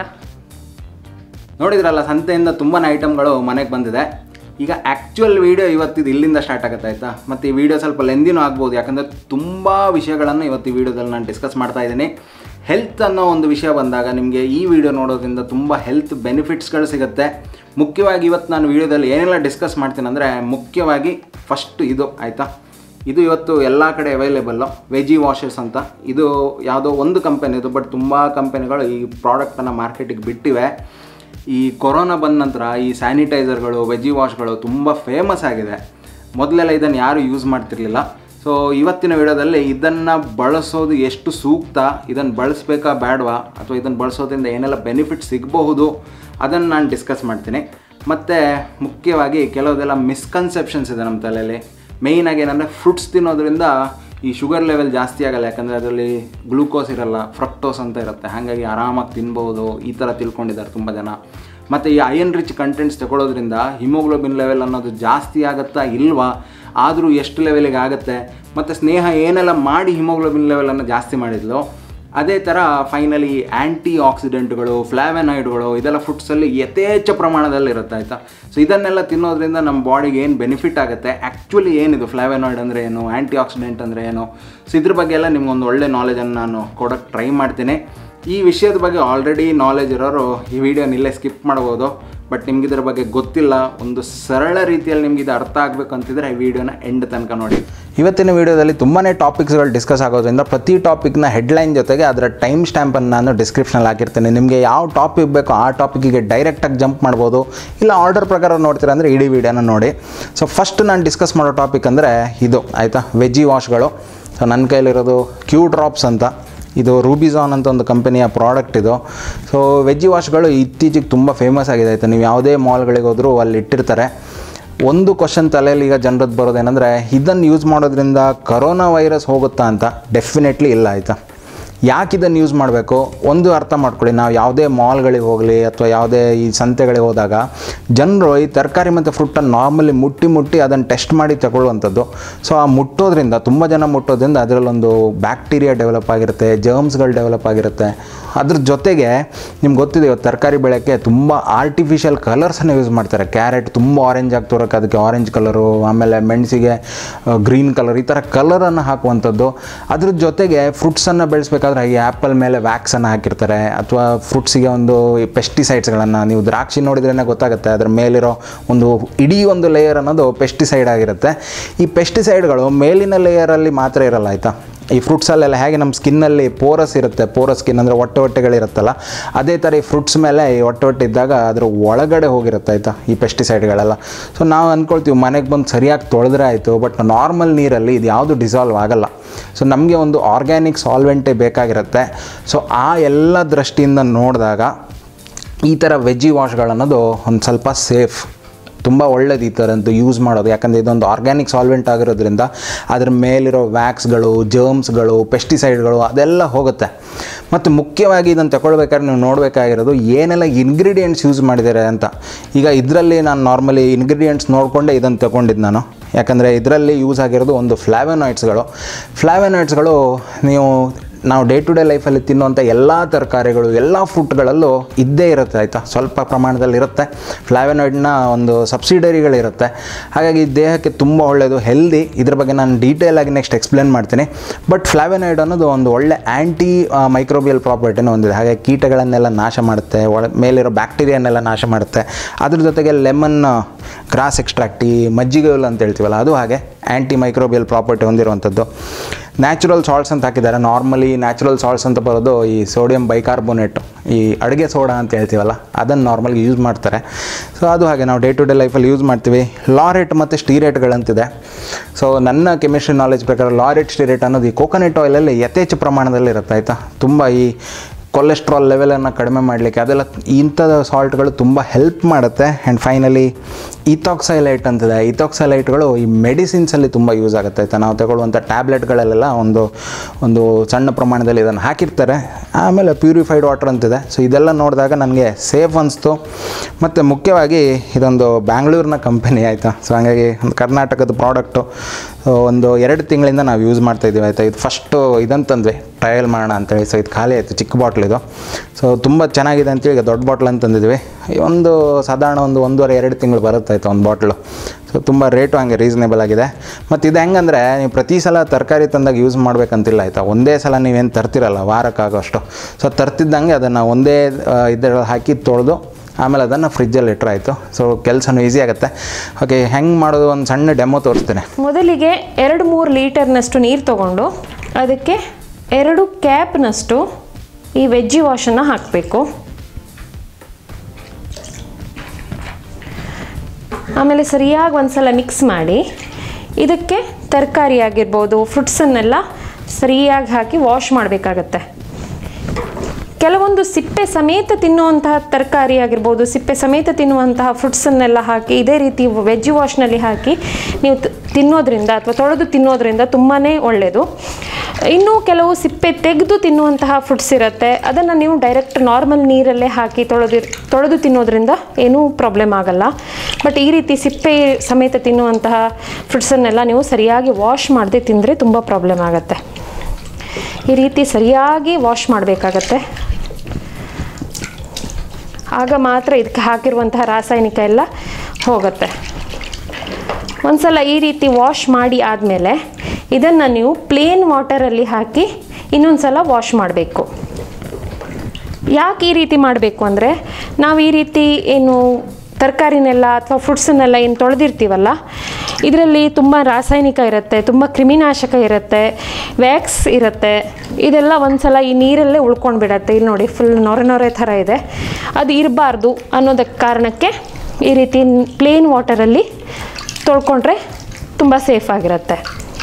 ನೋಡಿದ್ರಲ್ಲ ಸಂತೆಯಿಂದ ತುಂಬಾ ಐಟಮ್ಗಳು ಮನೆಗೆ ಬಂದಿದೆ ಈಗ ಆ್ಯಕ್ಚುಯಲ್ ವೀಡಿಯೋ ಇವತ್ತಿದು ಇಲ್ಲಿಂದ ಸ್ಟಾರ್ಟ್ ಆಗುತ್ತೆ ಆಯಿತಾ ಮತ್ತು ಈ ವಿಡಿಯೋ ಸ್ವಲ್ಪ ಲೆಂದಿನೂ ಆಗ್ಬೋದು ಯಾಕಂದರೆ ತುಂಬ ವಿಷಯಗಳನ್ನು ಇವತ್ತು ಈ ವಿಡಿಯೋದಲ್ಲಿ ನಾನು ಡಿಸ್ಕಸ್ ಮಾಡ್ತಾ ಇದ್ದೀನಿ ಹೆಲ್ತ್ ಅನ್ನೋ ಒಂದು ವಿಷಯ ಬಂದಾಗ ನಿಮಗೆ ಈ ವಿಡಿಯೋ ನೋಡೋದ್ರಿಂದ ತುಂಬ ಹೆಲ್ತ್ ಬೆನಿಫಿಟ್ಸ್ಗಳು ಸಿಗುತ್ತೆ ಮುಖ್ಯವಾಗಿ ಇವತ್ತು ನಾನು ವಿಡಿಯೋದಲ್ಲಿ ಏನೆಲ್ಲ ಡಿಸ್ಕಸ್ ಮಾಡ್ತೀನಿ ಅಂದರೆ ಮುಖ್ಯವಾಗಿ ಫಸ್ಟ್ ಇದು ಆಯಿತಾ ಇದು ಇವತ್ತು ಎಲ್ಲ ಕಡೆ ಅವೈಲೇಬಲ್ಲು ವೆಜಿ ವಾಷಸ್ ಅಂತ ಇದು ಯಾವುದೋ ಒಂದು ಕಂಪನಿದು ಬಟ್ ತುಂಬ ಕಂಪನಿಗಳು ಈ ಪ್ರಾಡಕ್ಟನ್ನು ಮಾರ್ಕೆಟಿಗೆ ಬಿಟ್ಟಿವೆ ಈ ಕೊರೋನಾ ಬಂದ ನಂತರ ಈ ಸ್ಯಾನಿಟೈಸರ್ಗಳು ವೆಜಿ ವಾಶ್ಗಳು ತುಂಬ ಫೇಮಸ್ ಆಗಿದೆ ಮೊದಲೆಲ್ಲ ಇದನ್ನು ಯಾರು ಯೂಸ್ ಮಾಡ್ತಿರ್ಲಿಲ್ಲ ಸೊ ಇವತ್ತಿನ ವಿಡಿಯೋದಲ್ಲಿ ಇದನ್ನು ಬಳಸೋದು ಎಷ್ಟು ಸೂಕ್ತ ಇದನ್ನು ಬಳಸಬೇಕಾ ಬೇಡವಾ ಅಥವಾ ಇದನ್ನು ಬಳಸೋದ್ರಿಂದ ಏನೆಲ್ಲ ಬೆನಿಫಿಟ್ ಸಿಗಬಹುದು ಅದನ್ನು ನಾನು ಡಿಸ್ಕಸ್ ಮಾಡ್ತೀನಿ ಮತ್ತು ಮುಖ್ಯವಾಗಿ ಕೆಲವುದೆಲ್ಲ ಮಿಸ್ಕನ್ಸೆಪ್ಷನ್ಸ್ ಇದೆ ನಮ್ಮ ತಲೆಯಲ್ಲಿ ಮೇಯ್ನಾಗಿ ಏನಂದರೆ ಫ್ರೂಟ್ಸ್ ತಿನ್ನೋದ್ರಿಂದ ಈ ಶುಗರ್ ಲೆವೆಲ್ ಜಾಸ್ತಿ ಆಗಲ್ಲ ಯಾಕಂದರೆ ಅದರಲ್ಲಿ ಗ್ಲೂಕೋಸ್ ಇರಲ್ಲ ಫ್ರಕ್ಟೋಸ್ ಅಂತ ಇರುತ್ತೆ ಹಾಗಾಗಿ ಆರಾಮಾಗಿ ತಿನ್ಬೋದು ಈ ಥರ ತಿಳ್ಕೊಂಡಿದ್ದಾರೆ ತುಂಬ ಜನ ಮತ್ತು ಈ ಅಯನ್ ರಿಚ್ ಕಂಟೆಂಟ್ಸ್ ತಗೊಳ್ಳೋದ್ರಿಂದ ಹಿಮೋಗ್ಲೋಬಿನ್ ಲೆವೆಲ್ ಅನ್ನೋದು ಜಾಸ್ತಿ ಆಗುತ್ತಾ ಇಲ್ವಾ ಆದರೂ ಎಷ್ಟು ಲೆವೆಲಿಗೆ ಆಗುತ್ತೆ ಮತ್ತು ಸ್ನೇಹ ಏನೆಲ್ಲ ಮಾಡಿ ಹಿಮೋಗ್ಲೋಬಿನ್ ಲೆವೆಲನ್ನು ಜಾಸ್ತಿ ಮಾಡಿದ್ಲು ಅದೇ ಥರ ಫೈನಲಿ ಆ್ಯಂಟಿ ಆಕ್ಸಿಡೆಂಟ್ಗಳು ಫ್ಲಾವೆನಾಯ್ಡ್ಗಳು ಇದೆಲ್ಲ ಫುಡ್ಸಲ್ಲಿ ಯಥೇಚ್ಛ ಪ್ರಮಾಣದಲ್ಲಿ ಇರುತ್ತೆ ಆಯಿತಾ ಸೊ ಇದನ್ನೆಲ್ಲ ತಿನ್ನೋದ್ರಿಂದ ನಮ್ಮ ಬಾಡಿಗೆ ಏನು ಬೆನಿಫಿಟ್ ಆಗುತ್ತೆ ಆ್ಯಕ್ಚುಲಿ ಏನಿದು ಫ್ಲಾವೆನಾಯ್ಡ್ ಅಂದರೆ ಏನು ಆ್ಯಂಟಿ ಆಕ್ಸಿಡೆಂಟ್ ಅಂದರೆ ಏನು ಸೊ ಇದ್ರ ಬಗ್ಗೆ ಎಲ್ಲ ನಿಮ್ಗೊಂದು ಒಳ್ಳೆ ನಾಲೆಜನ್ನು ನಾನು ಕೊಡೋಕ್ಕೆ ಟ್ರೈ ಮಾಡ್ತೀನಿ ಈ ವಿಷಯದ ಬಗ್ಗೆ ಆಲ್ರೆಡಿ ನಾಲೆಜ್ ಇರೋರು ಈ ವಿಡಿಯೋನ ಇಲ್ಲೇ ಸ್ಕಿಪ್ ಮಾಡ್ಬೋದು ಬಟ್ ನಿಮ್ಗೆ ಇದ್ರ ಬಗ್ಗೆ ಗೊತ್ತಿಲ್ಲ ಒಂದು ಸರಳ ರೀತಿಯಲ್ಲಿ ನಿಮ್ಗೆ ಇದು ಅರ್ಥ ಆಗಬೇಕು ಅಂತಿದ್ರೆ ಈ ವಿಡಿಯೋನ ಎಂಡ್ ತನಕ ನೋಡಿ ಇವತ್ತಿನ ವಿಡಿಯೋದಲ್ಲಿ ತುಂಬಾ ಟಾಪಿಕ್ಸ್ಗಳು ಡಿಸ್ಕಸ್ ಆಗೋದ್ರಿಂದ ಪ್ರತಿ ಟಾಪಿಕ್ನ ಹೆಡ್ಲೈನ್ ಜೊತೆಗೆ ಅದರ ಟೈಮ್ ಸ್ಟ್ಯಾಂಪನ್ನು ನಾನು ಡಿಸ್ಕ್ರಿಪ್ಷನಲ್ಲಿ ಹಾಕಿರ್ತೀನಿ ನಿಮಗೆ ಯಾವ ಟಾಪಿಕ್ ಬೇಕೋ ಆ ಟಾಪಿಕ್ಕಿಗೆ ಡೈರೆಕ್ಟಾಗಿ ಜಂಪ್ ಮಾಡ್ಬೋದು ಇಲ್ಲ ಆರ್ಡರ್ ಪ್ರಕಾರ ನೋಡ್ತೀರಾ ಅಂದರೆ ಇಡೀ ವಿಡಿಯೋನ ನೋಡಿ ಸೊ ಫಸ್ಟ್ ನಾನು ಡಿಸ್ಕಸ್ ಮಾಡೋ ಟಾಪಿಕ್ ಅಂದರೆ ಇದು ಆಯಿತಾ ವೆಜ್ಜಿ ವಾಶ್ಗಳು ಸೊ ನನ್ನ ಕೈಲಿರೋದು ಕ್ಯೂ ಡ್ರಾಪ್ಸ್ ಅಂತ ಇದು ರೂಬಿಝಾನ್ ಅಂತ ಒಂದು ಕಂಪನಿಯ ಪ್ರಾಡಕ್ಟ್ ಇದು ಸೊ ವೆಜ್ಜಿ ವಾಶ್ಗಳು ಇತ್ತೀಚೆಗೆ ತುಂಬ ಫೇಮಸ್ ಆಗಿದೆ ಆಯಿತಾ ನೀವು ಯಾವುದೇ ಮಾಲ್ಗಳಿಗೆ ಹೋದರೂ ಅಲ್ಲಿ ಇಟ್ಟಿರ್ತಾರೆ ಒಂದು ಕ್ವಶನ್ ತಲೆಯಲ್ಲಿ ಈಗ ಜನರದ್ದು ಬರೋದೇನೆಂದರೆ ಇದನ್ನು ಯೂಸ್ ಮಾಡೋದ್ರಿಂದ ಕರೋನಾ ವೈರಸ್ ಹೋಗುತ್ತಾ ಅಂತ ಡೆಫಿನೆಟ್ಲಿ ಇಲ್ಲ ಆಯಿತಾ ಯಾಕೆ ಇದನ್ನು ಯೂಸ್ ಮಾಡಬೇಕು ಒಂದು ಅರ್ಥ ಮಾಡ್ಕೊಳ್ಳಿ ನಾವು ಯಾವುದೇ ಮಾಲ್ಗಳಿಗೆ ಹೋಗಲಿ ಅಥವಾ ಯಾವುದೇ ಈ ಸಂತೆಗಳಿಗೆ ಹೋದಾಗ ಜನರು ಈ ತರಕಾರಿ ಮತ್ತು ಫ್ರೂಟನ್ನು ನಾರ್ಮಲಿ ಮುಟ್ಟಿ ಮುಟ್ಟಿ ಅದನ್ನು ಟೆಸ್ಟ್ ಮಾಡಿ ತಗೊಳ್ಳುವಂಥದ್ದು ಸೊ ಆ ಮುಟ್ಟೋದ್ರಿಂದ ತುಂಬ ಜನ ಮುಟ್ಟೋದ್ರಿಂದ ಅದರಲ್ಲೊಂದು ಬ್ಯಾಕ್ಟೀರಿಯಾ ಡೆವಲಪ್ ಆಗಿರುತ್ತೆ ಜರ್ಮ್ಸ್ಗಳು ಡೆವಲಪ್ ಆಗಿರುತ್ತೆ ಅದ್ರ ಜೊತೆಗೆ ನಿಮ್ಗೆ ಗೊತ್ತಿದೆ ಇವತ್ತು ತರಕಾರಿ ಬೆಳೆಯೋಕ್ಕೆ ತುಂಬ ಆರ್ಟಿಫಿಷಿಯಲ್ ಕಲರ್ಸನ್ನು ಯೂಸ್ ಮಾಡ್ತಾರೆ ಕ್ಯಾರೆಟ್ ತುಂಬ ಆರೆಂಜ್ ಆಗಿ ತೋರಕ್ಕೆ ಅದಕ್ಕೆ ಆರೆಂಜ್ ಕಲರು ಆಮೇಲೆ ಮೆಣಸಿಗೆ ಗ್ರೀನ್ ಕಲರ್ ಈ ಥರ ಕಲರನ್ನು ಹಾಕುವಂಥದ್ದು ಅದ್ರ ಜೊತೆಗೆ ಫ್ರೂಟ್ಸನ್ನು ಬೆಳೆಸ್ಬೇಕಾದ್ರೆ ಈ ಆ್ಯಪಲ್ ಮೇಲೆ ವ್ಯಾಕ್ಸನ್ನು ಹಾಕಿರ್ತಾರೆ ಅಥವಾ ಫ್ರೂಟ್ಸಿಗೆ ಒಂದು ಪೆಸ್ಟಿಸೈಡ್ಸ್ಗಳನ್ನು ನೀವು ದ್ರಾಕ್ಷಿ ನೋಡಿದ್ರೇ ಗೊತ್ತಾಗುತ್ತೆ ಅದ್ರ ಮೇಲಿರೋ ಒಂದು ಇಡೀ ಒಂದು ಲೇಯರ್ ಅನ್ನೋದು ಪೆಸ್ಟಿಸೈಡ್ ಆಗಿರುತ್ತೆ ಈ ಪೆಸ್ಟಿಸೈಡ್ಗಳು ಮೇಲಿನ ಲೇಯರಲ್ಲಿ ಮಾತ್ರ ಇರಲ್ಲ ಆಯಿತಾ ಈ ಫ್ರೂಟ್ಸಲ್ಲೆಲ್ಲ ಹೇಗೆ ನಮ್ಮ ಸ್ಕಿನ್ನಲ್ಲಿ ಪೋರಸ್ ಇರುತ್ತೆ ಪೋರಸ್ ಸ್ಕಿನ್ ಅಂದರೆ ಹೊಟ್ಟೆ ಹೊಟ್ಟೆಗಳಿರುತ್ತಲ್ಲ ಅದೇ ಥರ ಈ ಫ್ರೂಟ್ಸ್ ಮೇಲೆ ಈ ಹೊಟ್ಟೆ ಹೊಟ್ಟೆ ಇದ್ದಾಗ ಅದ್ರ ಒಳಗಡೆ ಹೋಗಿರುತ್ತೆ ಆಯಿತಾ ಈ ಪೆಸ್ಟಿಸೈಡ್ಗಳೆಲ್ಲ ಸೊ ನಾವು ಅಂದ್ಕೊಳ್ತೀವಿ ಮನೆಗೆ ಬಂದು ಸರಿಯಾಗಿ ತೊಳೆದ್ರೆ ಆಯಿತು ಬಟ್ ನಾರ್ಮಲ್ ನೀರಲ್ಲಿ ಇದು ಯಾವುದು ಡಿಸಾಲ್ವ್ ಆಗಲ್ಲ ಸೊ ನಮಗೆ ಒಂದು ಆರ್ಗ್ಯಾನಿಕ್ ಸಾಲ್ವೆಂಟೇ ಬೇಕಾಗಿರುತ್ತೆ ಸೊ ಆ ಎಲ್ಲ ದೃಷ್ಟಿಯಿಂದ ನೋಡಿದಾಗ ಈ ಥರ ವೆಜ್ಜಿ ವಾಶ್ಗಳನ್ನೋದು ಒಂದು ಸ್ವಲ್ಪ ಸೇಫ್ ತುಂಬ ಒಳ್ಳೇದು ಈ ಥರದ್ದು ಯೂಸ್ ಮಾಡೋದು ಯಾಕಂದರೆ ಇದೊಂದು ಆರ್ಗ್ಯಾನಿಕ್ ಸಾಲ್ವೆಂಟ್ ಆಗಿರೋದ್ರಿಂದ ಅದ್ರ ಮೇಲಿರೋ ವ್ಯಾಕ್ಸ್ಗಳು ಜರ್ಮ್ಸ್ಗಳು ಪೆಸ್ಟಿಸೈಡ್ಗಳು ಅದೆಲ್ಲ ಹೋಗುತ್ತೆ ಮತ್ತು ಮುಖ್ಯವಾಗಿ ಇದನ್ನು ತಗೊಳ್ಬೇಕಾದ್ರೆ ನೀವು ನೋಡಬೇಕಾಗಿರೋದು ಏನೆಲ್ಲ ಇಂಗ್ರೀಡಿಯೆಂಟ್ಸ್ ಯೂಸ್ ಮಾಡಿದ್ದಾರೆ ಅಂತ ಈಗ ಇದರಲ್ಲಿ ನಾನು ನಾರ್ಮಲಿ ಇಂಗ್ರೀಡಿಯೆಂಟ್ಸ್ ನೋಡಿಕೊಂಡೇ ಇದನ್ನು ತಗೊಂಡಿದ್ದು ನಾನು ಯಾಕಂದರೆ ಇದರಲ್ಲಿ ಯೂಸ್ ಆಗಿರೋದು ಒಂದು ಫ್ಲಾವೆನಾಯ್ಡ್ಸ್ಗಳು ಫ್ಲಾವೆನಾಯ್ಡ್ಸ್ಗಳು ನೀವು ನಾವು ಡೇ ಟು ಡೇ ಲೈಫಲ್ಲಿ ತಿನ್ನುವಂಥ ಎಲ್ಲ ತರಕಾರಿಗಳು ಎಲ್ಲ ಫ್ರೂಟ್ಗಳಲ್ಲೂ ಇದ್ದೇ ಇರುತ್ತೆ ಆಯಿತಾ ಸ್ವಲ್ಪ ಪ್ರಮಾಣದಲ್ಲಿ ಇರುತ್ತೆ ಫ್ಲಾವೆನಾಯ್ಡ್ನ ಒಂದು ಸಬ್ಸಿಡರಿಗಳಿರುತ್ತೆ ಹಾಗಾಗಿ ದೇಹಕ್ಕೆ ತುಂಬ ಒಳ್ಳೆಯದು ಹೆಲ್ದಿ ಇದ್ರ ಬಗ್ಗೆ ನಾನು ಡೀಟೇಲ್ ಆಗಿ ನೆಕ್ಸ್ಟ್ ಎಕ್ಸ್ಪ್ಲೇನ್ ಮಾಡ್ತೀನಿ ಬಟ್ ಫ್ಲಾವೆನಾಯ್ಡ್ ಅನ್ನೋದು ಒಂದು ಒಳ್ಳೆ ಆ್ಯಂಟಿ ಮೈಕ್ರೋಬಿಯಲ್ ಪ್ರಾಪರ್ಟಿನ ಹೊಂದಿದೆ ಹಾಗೆ ಕೀಟಗಳನ್ನೆಲ್ಲ ನಾಶ ಮಾಡುತ್ತೆ ಒಳ ಮೇಲಿರೋ ಬ್ಯಾಕ್ಟೀರಿಯನ್ನೆಲ್ಲ ನಾಶ ಮಾಡುತ್ತೆ ಅದ್ರ ಜೊತೆಗೆ ಲೆಮನ್ ಗ್ರಾಸ್ ಎಕ್ಸ್ಟ್ರಾಕ್ಟ್ ಈ ಮಜ್ಜಿಗೆ ಹುಲ್ಲು ಅಂತ ಹೇಳ್ತೀವಲ್ಲ ಅದು ಹಾಗೆ ಆ್ಯಂಟಿ ಮೈಕ್ರೋಬಿಯಲ್ ಪ್ರಾಪರ್ಟಿ ಹೊಂದಿರುವಂಥದ್ದು ನ್ಯಾಚುರಲ್ ಸಾಲ್ಟ್ಸ್ ಅಂತ ಹಾಕಿದ್ದಾರೆ ನಾರ್ಮಲಿ ನ್ಯಾಚುರಲ್ ಸಾಲ್ಟ್ಸ್ ಅಂತ ಬರೋದು ಈ ಸೋಡಿಯಂ ಬೈಕಾರ್ಬೋನೇಟ್ ಈ ಅಡುಗೆ ಸೋಡಾ ಅಂತ ಹೇಳ್ತೀವಲ್ಲ ಅದನ್ನು ನಾರ್ಮಲ್ಗೆ ಯೂಸ್ ಮಾಡ್ತಾರೆ ಸೊ ಅದು ಹಾಗೆ ನಾವು ಡೇ ಟು ಡೇ ಲೈಫಲ್ಲಿ ಯೂಸ್ ಮಾಡ್ತೀವಿ ಲಾರೆಟ್ ಮತ್ತು ಸ್ಟೀರೇಟ್ಗಳಂತಿದೆ ಸೊ ನನ್ನ ಕೆಮಿಸ್ಟ್ರಿ ನಾಲೆಜ್ ಪ್ರಕಾರ ಲಾರೆಟ್ ಸ್ಟೀರೇಟ್ ಅನ್ನೋದು ಈ ಕೋಕೋನಟ್ ಆಯಿಲಲ್ಲಿ ಯಥೇಚ್ಛ ಪ್ರಮಾಣದಲ್ಲಿ ಇರುತ್ತೆ ಆಯಿತಾ ತುಂಬ ಈ ಕೊಲೆಸ್ಟ್ರಾಲ್ ಲೆವೆಲನ್ನು ಕಡಿಮೆ ಮಾಡಲಿಕ್ಕೆ ಅದೆಲ್ಲ ಇಂಥದ ಸಾಲ್ಟ್ಗಳು ತುಂಬ ಹೆಲ್ಪ್ ಮಾಡುತ್ತೆ ಆ್ಯಂಡ್ ಫೈನಲಿ ಇಥಾಕ್ಸೈಲೈಟ್ ಅಂತಿದೆ ಇಥಾಕ್ಸೈಲೈಟ್ಗಳು ಈ ಮೆಡಿಸಿನ್ಸಲ್ಲಿ ತುಂಬ ಯೂಸ್ ಆಗುತ್ತೆ ಆಯಿತಾ ನಾವು ತಗೊಳ್ಳುವಂಥ ಟ್ಯಾಬ್ಲೆಟ್ಗಳಲ್ಲೆಲ್ಲ ಒಂದು ಒಂದು ಸಣ್ಣ ಪ್ರಮಾಣದಲ್ಲಿ ಇದನ್ನು ಹಾಕಿರ್ತಾರೆ ಆಮೇಲೆ ಪ್ಯೂರಿಫೈಡ್ ವಾಟರ್ ಅಂತಿದೆ ಸೊ ಇದೆಲ್ಲ ನೋಡಿದಾಗ ನನಗೆ ಸೇಫ್ ಅನಿಸ್ತು ಮತ್ತು ಮುಖ್ಯವಾಗಿ ಇದೊಂದು ಬ್ಯಾಂಗ್ಳೂರಿನ ಕಂಪನಿ ಆಯಿತಾ ಸೊ ಹಾಗಾಗಿ ಒಂದು ಕರ್ನಾಟಕದ ಪ್ರಾಡಕ್ಟು ಒಂದು ಎರಡು ತಿಂಗಳಿಂದ ನಾವು ಯೂಸ್ ಮಾಡ್ತಾ ಇದ್ದೀವಿ ಆಯಿತಾ ಇದು ಫಸ್ಟು ಇದಂತಂದ್ವಿ ಟ್ರಯಲ್ ಮಾಡೋಣ ಅಂತೇಳಿ ಸೊ ಇದು ಖಾಲಿ ಆಯಿತು ಚಿಕ್ಕ ಬಾಟ್ಲ್ ಇದು ಸೊ ತುಂಬ ಚೆನ್ನಾಗಿದೆ ಅಂತೇಳಿ ಈಗ ದೊಡ್ಡ ಬಾಟ್ಲ್ ಅಂತಂದಿದ್ವಿ ಈ ಒಂದು ಸಾಧಾರಣ ಒಂದು ಒಂದೂವರೆ ಎರಡು ತಿಂಗಳು ಬರುತ್ತೆ ಬರ್ತೈತೆ ಒಂದು ಬಾಟ್ಲು ಸೊ ತುಂಬ ರೇಟು ಹಂಗೆ ರೀಸನೇಬಲ್ ಆಗಿದೆ ಮತ್ತು ಇದು ಹೆಂಗಂದರೆ ನೀವು ಪ್ರತಿ ಸಲ ತರಕಾರಿ ತಂದಾಗ ಯೂಸ್ ಮಾಡಬೇಕಂತಿಲ್ಲ ಆಯಿತಾ ಒಂದೇ ಸಲ ನೀವೇನು ತರ್ತಿರಲ್ಲ ವಾರಕ್ಕಾಗೋಷ್ಟು ಸೊ ತರ್ತಿದ್ದಂಗೆ ಅದನ್ನು ಒಂದೇ ಇದರಲ್ಲಿ ಹಾಕಿ ತೊಳೆದು ಆಮೇಲೆ ಅದನ್ನು ಫ್ರಿಜ್ಜಲ್ಲಿ ಇಟ್ಟರೆ ಆಯಿತು ಸೊ ಕೆಲಸನೂ ಈಸಿ ಆಗುತ್ತೆ ಓಕೆ ಹೆಂಗೆ ಮಾಡೋದು ಒಂದು ಸಣ್ಣ ಡೆಮೋ ತೋರಿಸ್ತೇನೆ ಮೊದಲಿಗೆ ಎರಡು ಮೂರು ಲೀಟರ್ನಷ್ಟು ನೀರು ತಗೊಂಡು ಅದಕ್ಕೆ ಎರಡು ಕ್ಯಾಪ್ನಷ್ಟು ಈ ವೆಜ್ಜಿ ವಾಶನ್ನು ಹಾಕಬೇಕು ಆಮೇಲೆ ಸರಿಯಾಗಿ ಒಂದ್ಸಲ ಮಿಕ್ಸ್ ಮಾಡಿ ಇದಕ್ಕೆ ತರಕಾರಿ ಆಗಿರ್ಬೋದು ಫ್ರೂಟ್ಸನ್ನೆಲ್ಲ ಸರಿಯಾಗಿ ಹಾಕಿ ವಾಶ್ ಮಾಡಬೇಕಾಗತ್ತೆ ಕೆಲವೊಂದು ಸಿಪ್ಪೆ ಸಮೇತ ತಿನ್ನುವಂತಹ ತರಕಾರಿ ಆಗಿರ್ಬೋದು ಸಿಪ್ಪೆ ಸಮೇತ ತಿನ್ನುವಂತಹ ಫ್ರೂಟ್ಸನ್ನೆಲ್ಲ ಹಾಕಿ ಇದೇ ರೀತಿ ವೆಜ್ ವಾಶ್ನಲ್ಲಿ ಹಾಕಿ ನೀವು ತ- ತಿನ್ನೋದ್ರಿಂದ ಅಥವಾ ತೊಳೆದು ತಿನ್ನೋದ್ರಿಂದ ತುಂಬಾ ಒಳ್ಳೆಯದು ಇನ್ನು ಕೆಲವು ಸಿಪ್ಪೆ ತೆಗೆದು ತಿನ್ನುವಂತಹ ಫ್ರೂಟ್ಸ್ ಇರುತ್ತೆ ಅದನ್ನು ನೀವು ಡೈರೆಕ್ಟ್ ನಾರ್ಮಲ್ ನೀರಲ್ಲೇ ಹಾಕಿ ತೊಳೆದು ತೊಳೆದು ತಿನ್ನೋದ್ರಿಂದ ಏನೂ ಪ್ರಾಬ್ಲಮ್ ಆಗಲ್ಲ ಬಟ್ ಈ ರೀತಿ ಸಿಪ್ಪೆ ಸಮೇತ ತಿನ್ನುವಂತಹ ಫ್ರೂಟ್ಸನ್ನೆಲ್ಲ ನೀವು ಸರಿಯಾಗಿ ವಾಶ್ ಮಾಡದೆ ತಿಂದರೆ ತುಂಬ ಪ್ರಾಬ್ಲಮ್ ಆಗುತ್ತೆ ಈ ರೀತಿ ಸರಿಯಾಗಿ ವಾಶ್ ಮಾಡಬೇಕಾಗತ್ತೆ ಆಗ ಮಾತ್ರ ಇದಕ್ಕೆ ಹಾಕಿರುವಂತಹ ರಾಸಾಯನಿಕ ಎಲ್ಲ ಹೋಗುತ್ತೆ ಒಂದ್ಸಲ ಈ ರೀತಿ ವಾಶ್ ಮಾಡಿ ಆದಮೇಲೆ ಇದನ್ನು ನೀವು ಪ್ಲೇನ್ ವಾಟರಲ್ಲಿ ಹಾಕಿ ಇನ್ನೊಂದು ಸಲ ವಾಶ್ ಮಾಡಬೇಕು ಯಾಕೆ ಈ ರೀತಿ ಮಾಡಬೇಕು ಅಂದರೆ ನಾವು ಈ ರೀತಿ ಏನು ತರಕಾರಿನೆಲ್ಲ ಅಥವಾ ಫ್ರೂಟ್ಸನ್ನೆಲ್ಲ ಏನು ತೊಳೆದಿರ್ತೀವಲ್ಲ ಇದರಲ್ಲಿ ತುಂಬ ರಾಸಾಯನಿಕ ಇರುತ್ತೆ ತುಂಬ ಕ್ರಿಮಿನಾಶಕ ಇರುತ್ತೆ ವ್ಯಾಕ್ಸ್ ಇರುತ್ತೆ ಇದೆಲ್ಲ ಒಂದ್ಸಲ ಈ ನೀರಲ್ಲೇ ಉಳ್ಕೊಂಡು ಬಿಡತ್ತೆ ಇಲ್ಲಿ ನೋಡಿ ಫುಲ್ ನೊರೆ ನೊರೆ ಥರ ಇದೆ ಅದು ಇರಬಾರ್ದು ಅನ್ನೋದಕ್ಕೆ ಕಾರಣಕ್ಕೆ ಈ ರೀತಿ ಪ್ಲೇನ್ ವಾಟರಲ್ಲಿ ತೊಳ್ಕೊಂಡ್ರೆ ತುಂಬ ಸೇಫ್ ಆಗಿರುತ್ತೆ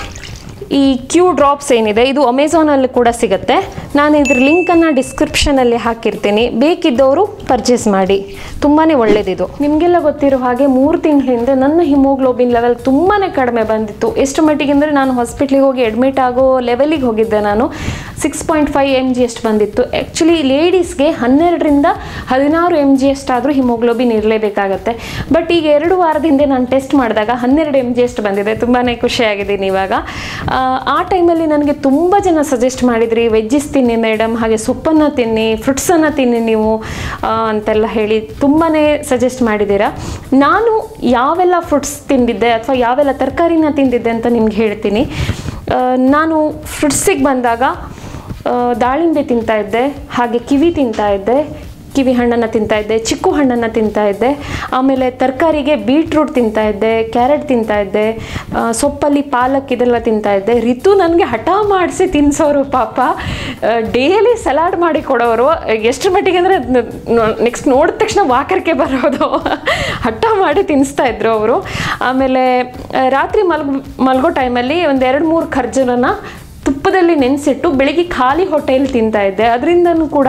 ಈ ಕ್ಯೂ ಡ್ರಾಪ್ಸ್ ಏನಿದೆ ಇದು ಅಮೆಝಾನಲ್ಲಿ ಕೂಡ ಸಿಗುತ್ತೆ ನಾನು ಇದ್ರ ಲಿಂಕನ್ನು ಡಿಸ್ಕ್ರಿಪ್ಷನಲ್ಲಿ ಹಾಕಿರ್ತೀನಿ ಬೇಕಿದ್ದವರು ಪರ್ಚೇಸ್ ಮಾಡಿ ತುಂಬಾ ಒಳ್ಳೆಯದಿದು ನಿಮಗೆಲ್ಲ ಗೊತ್ತಿರೋ ಹಾಗೆ ಮೂರು ತಿಂಗಳ ಹಿಂದೆ ನನ್ನ ಹಿಮೋಗ್ಲೋಬಿನ್ ಲೆವೆಲ್ ತುಂಬಾ ಕಡಿಮೆ ಬಂದಿತ್ತು ಎಷ್ಟು ಮಟ್ಟಿಗೆ ಅಂದರೆ ನಾನು ಹಾಸ್ಪಿಟ್ಲಿಗೆ ಹೋಗಿ ಅಡ್ಮಿಟ್ ಆಗೋ ಲೆವೆಲಿಗೆ ಹೋಗಿದ್ದೆ ನಾನು six point five M G ಅಷ್ಟು ಬಂದಿತ್ತು ಆ್ಯಕ್ಚುಲಿ ಲೇಡೀಸ್ಗೆ ಹನ್ನೆರಡರಿಂದ ಹದಿನಾರು ಎಮ್ ಜಿ ಅಷ್ಟಾದರೂ ಹಿಮೋಗ್ಲೋಬಿನ್ ಇರಲೇಬೇಕಾಗತ್ತೆ ಬಟ್ ಈಗ ಎರಡು ವಾರದ ಹಿಂದೆ ನಾನು ಟೆಸ್ಟ್ ಮಾಡಿದಾಗ ಹನ್ನೆರಡು ಎಮ್ ಜಿ ಅಷ್ಟು ಬಂದಿದೆ ತುಂಬಾ ಖುಷಿಯಾಗಿದ್ದೀನಿ ಇವಾಗ ಆ, ಆ ಟೈಮಲ್ಲಿ ನನಗೆ ತುಂಬ ಜನ ಸಜೆಸ್ಟ್ ಮಾಡಿದ್ರಿ ವೆಜ್ಜಿಸ್ ತಿನ್ನಿ ಮೇಡಮ್ ಹಾಗೆ ಸೊಪ್ಪನ್ನು ತಿನ್ನಿ ಫ್ರೂಟ್ಸನ್ನು ತಿನ್ನಿ ನೀವು ಆ, ಅಂತೆಲ್ಲ ಹೇಳಿ ತುಂಬಾ ಸಜೆಸ್ಟ್ ಮಾಡಿದ್ದೀರಾ ನಾನು ಯಾವೆಲ್ಲ ಫ್ರೂಟ್ಸ್ ತಿಂದಿದ್ದೆ ಅಥವಾ ಯಾವೆಲ್ಲ ತರಕಾರಿನ ತಿಂದಿದ್ದೆ ಅಂತ ನಿಮ್ಗೆ ಹೇಳ್ತೀನಿ ಆ, ನಾನು ಫ್ರೂಟ್ಸಿಗೆ ಬಂದಾಗ ಆ, ದಾಳಿಂಬೆ ತಿಂತಾ ಇದ್ದೆ ಹಾಗೆ ಕಿವಿ ತಿಂತಾ ಇದ್ದೆ ಕಿವಿ ಹಣ್ಣನ್ನು ತಿಂತಾ ಇದ್ದೆ ಚಿಕ್ಕು ಹಣ್ಣನ್ನು ತಿಂತಾ ಇದ್ದೆ ಆಮೇಲೆ ತರಕಾರಿಗೆ ಬೀಟ್ರೂಟ್ ತಿಂತಾ ಇದ್ದೆ ಕ್ಯಾರೆಟ್ ತಿಂತಾ ಇದ್ದೆ ಆ, ಸೊಪ್ಪಲ್ಲಿ ಪಾಲಕ್ ಇದೆಲ್ಲ ತಿಂತಾ ಇದ್ದೆ ರಿತು ನನಗೆ ಹಠ ಮಾಡಿಸಿ ತಿನ್ನಿಸೋರು ಪಾಪ ಡೈಲಿ ಸಲಾಡ್ ಮಾಡಿ ಕೊಡೋರು ಎಷ್ಟು ಮಟ್ಟಿಗೆ ಅಂದರೆ ನೆಕ್ಸ್ಟ್ ನೋಡಿದ ತಕ್ಷಣ ವಾಕರಿಕೆ ಬರೋದು ಹಠ ಮಾಡಿ ತಿನ್ನಿಸ್ತಾ ಇದ್ರು ಅವರು ಆಮೇಲೆ ಆ, ರಾತ್ರಿ ಮಲ್ಗೋ ಮಲ್ಗೋ ಟೈಮಲ್ಲಿ ಒಂದು ಎರಡು ಮೂರು ಖರ್ಜೂರನ ತುಪ್ಪದಲ್ಲಿ ನೆನೆಸಿಟ್ಟು ಬೆಳಿಗ್ಗೆ ಖಾಲಿ ಹೊಟ್ಟೆಯಲ್ಲಿ ತಿಂತಾ ಇದ್ದೆ ಅದರಿಂದನೂ ಕೂಡ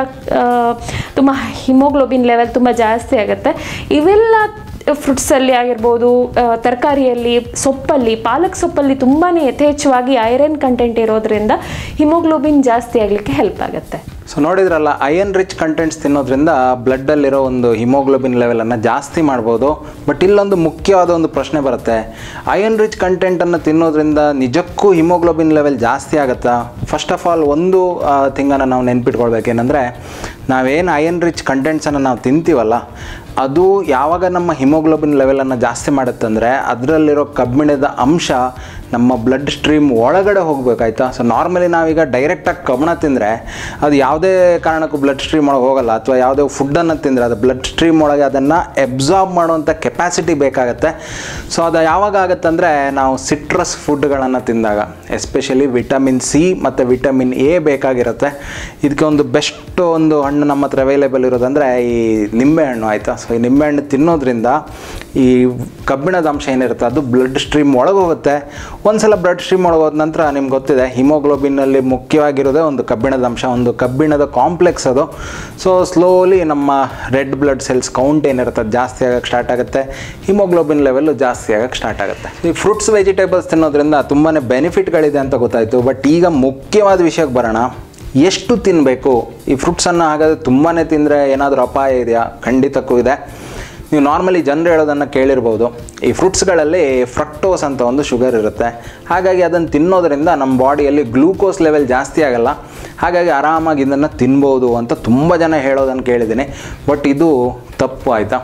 ತುಂಬ ಹಿಮೋಗ್ಲೋಬಿನ್ ಲೆವೆಲ್ ತುಂಬ ಜಾಸ್ತಿ ಆಗುತ್ತೆ ಇವೆಲ್ಲ ಫ್ರೂಟ್ಸಲ್ಲಿ ಆಗಿರ್ಬೋದು ಆ, ತರಕಾರಿಯಲ್ಲಿ ಸೊಪ್ಪಲ್ಲಿ ಪಾಲಕ್ ಸೊಪ್ಪಲ್ಲಿ ತುಂಬಾ ಯಥೇಚ್ಛವಾಗಿ ಐರನ್ ಕಂಟೆಂಟ್ ಇರೋದ್ರಿಂದ ಹಿಮೋಗ್ಲೋಬಿನ್ ಜಾಸ್ತಿ ಆಗಲಿಕ್ಕೆ ಹೆಲ್ಪ್ ಆಗುತ್ತೆ ಸೊ ನೋಡಿದ್ರಲ್ಲ ಅಯನ್ ರಿಚ್ ಕಂಟೆಂಟ್ಸ್ ತಿನ್ನೋದ್ರಿಂದ ಬ್ಲಡ್ಡಲ್ಲಿರೋ ಒಂದು ಹಿಮೋಗ್ಲೋಬಿನ್ ಲೆವೆಲನ್ನು ಜಾಸ್ತಿ ಮಾಡ್ಬೋದು ಬಟ್ ಇಲ್ಲೊಂದು ಮುಖ್ಯವಾದ ಒಂದು ಪ್ರಶ್ನೆ ಬರುತ್ತೆ ಅಯನ್ ರಿಚ್ ಕಂಟೆಂಟನ್ನು ತಿನ್ನೋದ್ರಿಂದ ನಿಜಕ್ಕೂ ಹಿಮೋಗ್ಲೋಬಿನ್ ಲೆವೆಲ್ ಜಾಸ್ತಿ ಆಗುತ್ತಾ ಫಸ್ಟ್ ಆಫ್ ಆಲ್ ಒಂದು ಥಿಂಗನ್ನು ನಾವು ನೆನ್ಪಿಟ್ಕೊಳ್ಬೇಕೇನೆಂದರೆ ನಾವೇನು ಅಯನ್ ರಿಚ್ ಕಂಟೆಂಟ್ಸನ್ನು ನಾವು ತಿಂತೀವಲ್ಲ ಅದು ಯಾವಾಗ ನಮ್ಮ ಹಿಮೋಗ್ಲೋಬಿನ್ ಲೆವೆಲನ್ನು ಜಾಸ್ತಿ ಮಾಡುತ್ತಂದರೆ ಅದರಲ್ಲಿರೋ ಕಬ್ಬಿಣದ ಅಂಶ ನಮ್ಮ ಬ್ಲಡ್ ಸ್ಟ್ರೀಮ್ ಒಳಗಡೆ ಹೋಗ್ಬೇಕಾಯ್ತಾ ಸೊ ನಾರ್ಮಲಿ ನಾವೀಗ ಡೈರೆಕ್ಟಾಗಿ ಕಬ್ಬಣ ತಿಂದರೆ ಅದು ಯಾವುದೇ ಕಾರಣಕ್ಕೂ ಬ್ಲಡ್ ಸ್ಟ್ರೀಮ್ ಒಳಗೆ ಹೋಗಲ್ಲ ಅಥವಾ ಯಾವುದೇ ಫುಡ್ಡನ್ನು ತಿಂದರೆ ಅದು ಬ್ಲಡ್ ಸ್ಟ್ರೀಮ್ ಒಳಗೆ ಅದನ್ನು ಎಬ್ಸಾರ್ಬ್ ಮಾಡುವಂಥ ಕೆಪಾಸಿಟಿ ಬೇಕಾಗತ್ತೆ ಸೊ ಅದು ಯಾವಾಗ ಆಗುತ್ತಂದರೆ ನಾವು ಸಿಟ್ರಸ್ ಫುಡ್ಗಳನ್ನು ತಿಂದಾಗ ಎಸ್ಪೆಷಲಿ ವಿಟಮಿನ್ ಸಿ ಮತ್ತು ವಿಟಮಿನ್ ಎ ಬೇಕಾಗಿರುತ್ತೆ ಇದಕ್ಕೆ ಒಂದು ಬೆಸ್ಟ್ ಒಂದು ಹಣ್ಣು ನಮ್ಮ ಹತ್ರ ಅವೈಲೇಬಲ್ ಇರೋದಂದರೆ ಈ ನಿಂಬೆಹಣ್ಣು ಆಯಿತಾ ಸೊ ಈ ನಿಂಬೆಹಣ್ಣು ತಿನ್ನೋದ್ರಿಂದ ಈ ಕಬ್ಬಿಣದ ಅಂಶ ಏನಿರುತ್ತೆ ಅದು ಬ್ಲಡ್ ಸ್ಟ್ರೀಮ್ ಒಳಗೆ ಹೋಗುತ್ತೆ ಒಂದ್ಸಲ ಬ್ಲಡ್ ಸ್ಟ್ರೀಮ್ ಒಳಗೆ ಹೋದ ನಂತರ ನಿಮ್ಗೆ ಗೊತ್ತಿದೆ ಹಿಮೋಗ್ಲೋಬಿನ್ನಲ್ಲಿ ಮುಖ್ಯವಾಗಿರೋದೇ ಒಂದು ಕಬ್ಬಿಣದ ಅಂಶ ಒಂದು ಕಬ್ಬಿಣದ ಕಾಂಪ್ಲೆಕ್ಸ್ ಅದು ಸೊ ಸ್ಲೋಲಿ ನಮ್ಮ ರೆಡ್ ಬ್ಲಡ್ ಸೆಲ್ಸ್ ಕೌಂಟ್ ಏನಿರುತ್ತೆ ಅದು ಜಾಸ್ತಿ ಆಗಕ್ಕೆ ಸ್ಟಾರ್ಟ್ ಆಗುತ್ತೆ ಹಿಮೋಗ್ಲೋಬಿನ್ ಲೆವೆಲ್ಲು ಜಾಸ್ತಿ ಆಗಕ್ಕೆ ಸ್ಟಾರ್ಟ್ ಆಗುತ್ತೆ ಈ ಫ್ರೂಟ್ಸ್ ವೆಜಿಟೇಬಲ್ಸ್ ತಿನ್ನೋದ್ರಿಂದ ತುಂಬಾ ಬೆನಿಫಿಟ್ಗಳಿದೆ ಅಂತ ಗೊತ್ತಾಯಿತು ಬಟ್ ಈಗ ಮುಖ್ಯವಾದ ವಿಷಯಕ್ಕೆ ಬರೋಣ ಎಷ್ಟು ತಿನ್ನಬೇಕು ಈ ಫ್ರೂಟ್ಸನ್ನು ಹಾಗಾದರೆ ತುಂಬಾ ತಿಂದರೆ ಏನಾದರೂ ಅಪಾಯ ಇದೆಯಾ ಖಂಡಿತಕ್ಕೂ ಇದೆ ನೀವು ನಾರ್ಮಲಿ ಜನರು ಹೇಳೋದನ್ನು ಕೇಳಿರ್ಬೋದು ಈ ಫ್ರೂಟ್ಸ್ಗಳಲ್ಲಿ ಫ್ರಕ್ಟೋಸ್ ಅಂತ ಒಂದು ಶುಗರ್ ಇರುತ್ತೆ ಹಾಗಾಗಿ ಅದನ್ನು ತಿನ್ನೋದ್ರಿಂದ ನಮ್ಮ ಬಾಡಿಯಲ್ಲಿ ಗ್ಲೂಕೋಸ್ ಲೆವೆಲ್ ಜಾಸ್ತಿ ಆಗಲ್ಲ ಹಾಗಾಗಿ ಆರಾಮಾಗಿ ಇದನ್ನು ತಿನ್ಬೋದು ಅಂತ ತುಂಬ ಜನ ಹೇಳೋದನ್ನು ಕೇಳಿದ್ದೀನಿ ಬಟ್ ಇದು ತಪ್ಪು ಆಯಿತಾ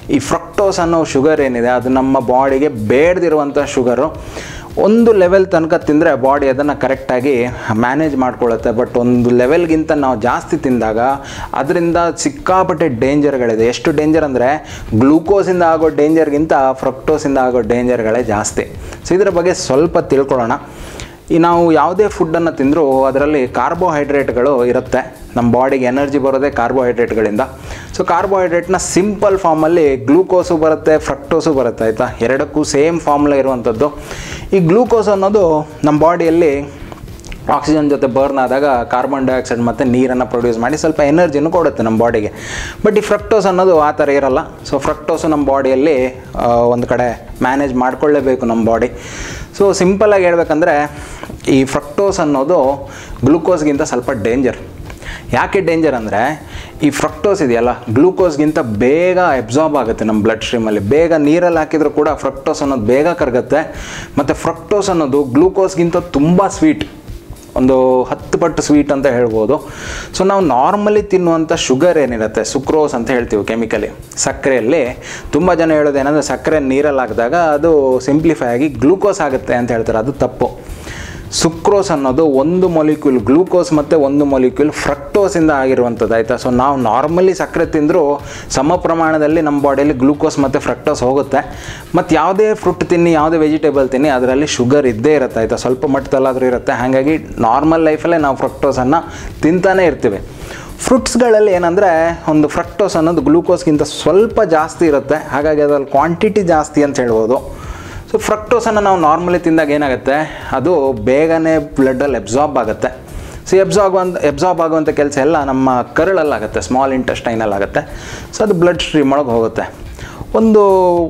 ಈ ಫ್ರಕ್ಟೋಸ್ ಅನ್ನೋ ಶುಗರ್ ಏನಿದೆ ಅದು ನಮ್ಮ ಬಾಡಿಗೆ ಬೇಡದಿರುವಂಥ ಶುಗರು ಒಂದು ಲೆವೆಲ್ ತನಕ ತಿಂದರೆ ಬಾಡಿ ಅದನ್ನು ಕರೆಕ್ಟಾಗಿ ಮ್ಯಾನೇಜ್ ಮಾಡ್ಕೊಳ್ಳುತ್ತೆ ಬಟ್ ಒಂದು ಲೆವೆಲ್ಗಿಂತ ನಾವು ಜಾಸ್ತಿ ತಿಂದಾಗ ಅದರಿಂದ ಸಿಕ್ಕಾಪಟ್ಟೆ ಡೇಂಜರ್ಗಳಿದೆ ಎಷ್ಟು ಡೇಂಜರ್ ಅಂದರೆ ಗ್ಲೂಕೋಸಿಂದ ಆಗೋ ಡೇಂಜರ್ಗಿಂತ ಫ್ರಕ್ಟೋಸಿಂದ ಆಗೋ ಡೇಂಜರ್ಗಳೇ ಜಾಸ್ತಿ ಸೊ ಇದರ ಬಗ್ಗೆ ಸ್ವಲ್ಪ ತಿಳ್ಕೊಳ್ಳೋಣ ಈ ನಾವು ಯಾವುದೇ ಫುಡ್ಡನ್ನು ತಿಂದರೂ ಅದರಲ್ಲಿ ಕಾರ್ಬೋಹೈಡ್ರೇಟ್ಗಳು ಇರುತ್ತೆ ನಮ್ಮ ಬಾಡಿಗೆ ಎನರ್ಜಿ ಬರೋದೇ ಕಾರ್ಬೋಹೈಡ್ರೇಟ್ಗಳಿಂದ ಸೊ ಕಾರ್ಬೋಹೈಡ್ರೇಟ್ನ ಸಿಂಪಲ್ ಫಾರ್ಮಲ್ಲಿ ಗ್ಲೂಕೋಸು ಬರುತ್ತೆ ಫ್ರಕ್ಟೋಸು ಬರುತ್ತೆ ಆಯಿತಾ ಎರಡಕ್ಕೂ ಸೇಮ್ ಫಾರ್ಮುಲಾ ಇರುವಂಥದ್ದು ಈ ಗ್ಲೂಕೋಸ್ ಅನ್ನೋದು ನಮ್ಮ ಬಾಡಿಯಲ್ಲಿ ಆಕ್ಸಿಜನ್ ಜೊತೆ ಬರ್ನ್ ಆದಾಗ ಕಾರ್ಬನ್ ಡೈಆಕ್ಸೈಡ್ ಮತ್ತು ನೀರನ್ನು ಪ್ರೊಡ್ಯೂಸ್ ಮಾಡಿ ಸ್ವಲ್ಪ ಎನರ್ಜಿನೂ ಕೊಡುತ್ತೆ ನಮ್ಮ ಬಾಡಿಗೆ ಬಟ್ ಈ ಫ್ರಕ್ಟೋಸ್ ಅನ್ನೋದು ಆ ಥರ ಇರಲ್ಲ ಸೊ ಫ್ರಕ್ಟೋಸು ನಮ್ಮ ಬಾಡಿಯಲ್ಲಿ ಒಂದು ಕಡೆ ಮ್ಯಾನೇಜ್ ಮಾಡ್ಕೊಳ್ಳೇಬೇಕು ನಮ್ಮ ಬಾಡಿ ಸೊ ಸಿಂಪಲಾಗಿ ಹೇಳ್ಬೇಕಂದ್ರೆ ಈ ಫ್ರಕ್ಟೋಸ್ ಅನ್ನೋದು ಗ್ಲೂಕೋಸ್ಗಿಂತ ಸ್ವಲ್ಪ ಡೇಂಜರ್ ಯಾಕೆ ಡೇಂಜರ್ ಅಂದರೆ ಈ ಫ್ರಕ್ಟೋಸ್ ಇದೆಯಲ್ಲ ಗ್ಲೂಕೋಸ್ಗಿಂತ ಬೇಗ ಎಬ್ಸಾರ್ಬ್ ಆಗುತ್ತೆ ನಮ್ಮ ಬ್ಲಡ್ ಸ್ಟ್ರೀಮಲ್ಲಿ ಬೇಗ ನೀರಲ್ಲಿ ಹಾಕಿದರೂ ಕೂಡ ಫ್ರಕ್ಟೋಸ್ ಅನ್ನೋದು ಬೇಗ ಕರಗುತ್ತೆ ಮತ್ತು ಫ್ರಕ್ಟೋಸ್ ಅನ್ನೋದು ಗ್ಲೂಕೋಸ್ಗಿಂತ ತುಂಬ ಸ್ವೀಟ್ ಒಂದು ಹತ್ತು ಪಟ್ಟು ಸ್ವೀಟ್ ಅಂತ ಹೇಳ್ಬೋದು ಸೊ ನಾವು ನಾರ್ಮಲಿ ತಿನ್ನುವಂಥ ಶುಗರ್ ಏನಿರುತ್ತೆ ಸುಕ್ರೋಸ್ ಅಂತ ಹೇಳ್ತೀವಿ ಕೆಮಿಕಲಿ ಸಕ್ಕರೆಯಲ್ಲಿ ತುಂಬ ಜನ ಹೇಳೋದೇನೆಂದರೆ ಸಕ್ಕರೆ ನೀರಲ್ಲಿ ಹಾಕಿದಾಗ ಅದು ಸಿಂಪ್ಲಿಫೈ ಆಗಿ ಗ್ಲೂಕೋಸ್ ಆಗುತ್ತೆ ಅಂತ ಹೇಳ್ತಾರೆ ಅದು ತಪ್ಪು ಸುಕ್ರೋಸ್ ಅನ್ನೋದು ಒಂದು ಮೊಲಿಕ್ಯೂಲ್ ಗ್ಲೂಕೋಸ್ ಮತ್ತು ಒಂದು ಮೊಲಿಕ್ಯೂಲ್ ಫ್ರಕ್ಟೋಸಿಂದ ಆಗಿರುವಂಥದ್ದು ಆಯಿತಾ ಸೊ ನಾವು ನಾರ್ಮಲಿ ಸಕ್ಕರೆ ತಿಂದರೂ ಸಮ ಪ್ರಮಾಣದಲ್ಲಿ ನಮ್ಮ ಬಾಡಿಯಲ್ಲಿ ಗ್ಲೂಕೋಸ್ ಮತ್ತು ಫ್ರಕ್ಟೋಸ್ ಹೋಗುತ್ತೆ ಮತ್ತು ಯಾವುದೇ ಫ್ರೂಟ್ ತಿನ್ನಿ ಯಾವುದೇ ವೆಜಿಟೇಬಲ್ ತಿನ್ನಿ ಅದರಲ್ಲಿ ಶುಗರ್ ಇದ್ದೇ ಇರುತ್ತೆ ಆಯಿತಾ ಸ್ವಲ್ಪ ಮಟ್ಟದಲ್ಲಾದರೂ ಇರುತ್ತೆ ಹಾಗಾಗಿ ನಾರ್ಮಲ್ ಲೈಫಲ್ಲೇ ನಾವು ಫ್ರಕ್ಟೋಸನ್ನು ತಿಂತಾನೇ ಇರ್ತೀವಿ ಫ್ರೂಟ್ಸ್ಗಳಲ್ಲಿ ಏನಂದರೆ ಒಂದು ಫ್ರಕ್ಟೋಸ್ ಅನ್ನೋದು ಗ್ಲೂಕೋಸ್ಗಿಂತ ಸ್ವಲ್ಪ ಜಾಸ್ತಿ ಇರುತ್ತೆ ಹಾಗಾಗಿ ಅದರಲ್ಲಿ ಕ್ವಾಂಟಿಟಿ ಜಾಸ್ತಿ ಅಂತ ಹೇಳ್ಬೋದು ಸೊ ಫ್ರಕ್ಟೋಸನ್ನು ನಾವು ನಾರ್ಮಲಿ ತಿಂದಾಗ ಏನಾಗುತ್ತೆ ಅದು ಬೇಗನೆ ಬ್ಲಡ್ಡಲ್ಲಿ ಎಬ್ಸಾರ್ಬ್ ಆಗುತ್ತೆ ಸೊ ಎಬ್ಸಾರ್ಬ್ ಆಗುವಂಥ ಎಬ್ಸಾರ್ಬ್ ಆಗುವಂಥ ಕೆಲಸ ಎಲ್ಲ ನಮ್ಮ ಕರಳಲ್ಲಾಗುತ್ತೆ ಸ್ಮಾಲ್ ಇಂಟೆಸ್ಟೈನಲ್ಲಾಗುತ್ತೆ ಸೊ ಅದು ಬ್ಲಡ್ ಸ್ಟ್ರೀಮ್ ಒಳಗೆ ಹೋಗುತ್ತೆ ಒಂದು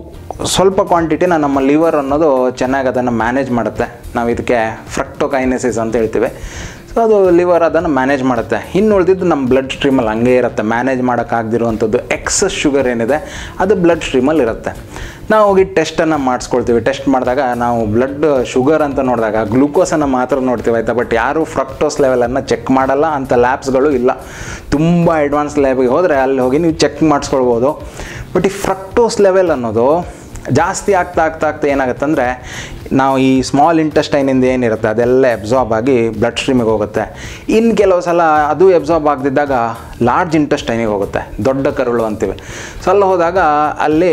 ಸ್ವಲ್ಪ ಕ್ವಾಂಟಿಟಿನ ನಮ್ಮ ಲಿವರ್ ಅನ್ನೋದು ಚೆನ್ನಾಗಿ ಅದನ್ನು ಮ್ಯಾನೇಜ್ ಮಾಡುತ್ತೆ ನಾವು ಇದಕ್ಕೆ ಫ್ರಕ್ಟೋಕೈನೆಸಿಸ್ ಅಂತ ಹೇಳ್ತೀವಿ ಸೊ ಅದು ಲಿವರ್ ಅದನ್ನು ಮ್ಯಾನೇಜ್ ಮಾಡುತ್ತೆ ಇನ್ನು ಉಳಿದಿದ್ದು ನಮ್ಮ ಬ್ಲಡ್ ಸ್ಟ್ರೀಮಲ್ಲಿ ಹಂಗೆ ಇರುತ್ತೆ ಮ್ಯಾನೇಜ್ ಮಾಡೋಕ್ಕಾಗದಿರುವಂಥದ್ದು ಎಕ್ಸಸ್ ಶುಗರ್ ಏನಿದೆ ಅದು ಬ್ಲಡ್ ಸ್ಟ್ರೀಮಲ್ಲಿ ಇರುತ್ತೆ ನಾವು ಹೋಗಿ ಟೆಸ್ಟನ್ನು ಮಾಡಿಸ್ಕೊಳ್ತೀವಿ ಟೆಸ್ಟ್ ಮಾಡಿದಾಗ ನಾವು ಬ್ಲಡ್ ಶುಗರ್ ಅಂತ ನೋಡಿದಾಗ ಗ್ಲೂಕೋಸನ್ನು ಮಾತ್ರ ನೋಡ್ತೀವಿ ಆಯಿತಾ ಬಟ್ ಯಾರು ಫ್ರಕ್ಟೋಸ್ ಲೆವೆಲನ್ನು ಚೆಕ್ ಮಾಡಲ್ಲ ಅಂಥ ಲ್ಯಾಬ್ಸ್ಗಳು ಇಲ್ಲ ತುಂಬ ಅಡ್ವಾನ್ಸ್ ಲ್ಯಾಬಿಗೆ ಹೋದರೆ ಅಲ್ಲಿ ಹೋಗಿ ನೀವು ಚೆಕ್ ಮಾಡಿಸ್ಕೊಳ್ಬೋದು ಬಟ್ ಈ ಫ್ರಕ್ಟೋಸ್ ಲೆವೆಲ್ ಅನ್ನೋದು ಜಾಸ್ತಿ ಆಗ್ತಾ ಆಗ್ತಾ ಆಗ್ತಾ ಏನಾಗುತ್ತೆ ಅಂದರೆ ನಾವು ಈ ಸ್ಮಾಲ್ ಇಂಟೆಸ್ಟೈನಿಂದ ಏನಿರುತ್ತೆ ಅದೆಲ್ಲ ಎಬ್ಸಾರ್ಬ್ ಆಗಿ ಬ್ಲಡ್ ಸ್ಟ್ರೀಮಿಗೆ ಹೋಗುತ್ತೆ ಇನ್ನು ಕೆಲವು ಸಲ ಅದು ಎಬ್ಸಾರ್ಬ್ ಆಗದಿದ್ದಾಗ ಲಾರ್ಜ್ ಇಂಟೆಸ್ಟೈನಿಗೆ ಹೋಗುತ್ತೆ ದೊಡ್ಡ ಕರುಳು ಅಂತೀವಿ ಸೊ ಅಲ್ಲಿ ಹೋದಾಗ ಅಲ್ಲಿ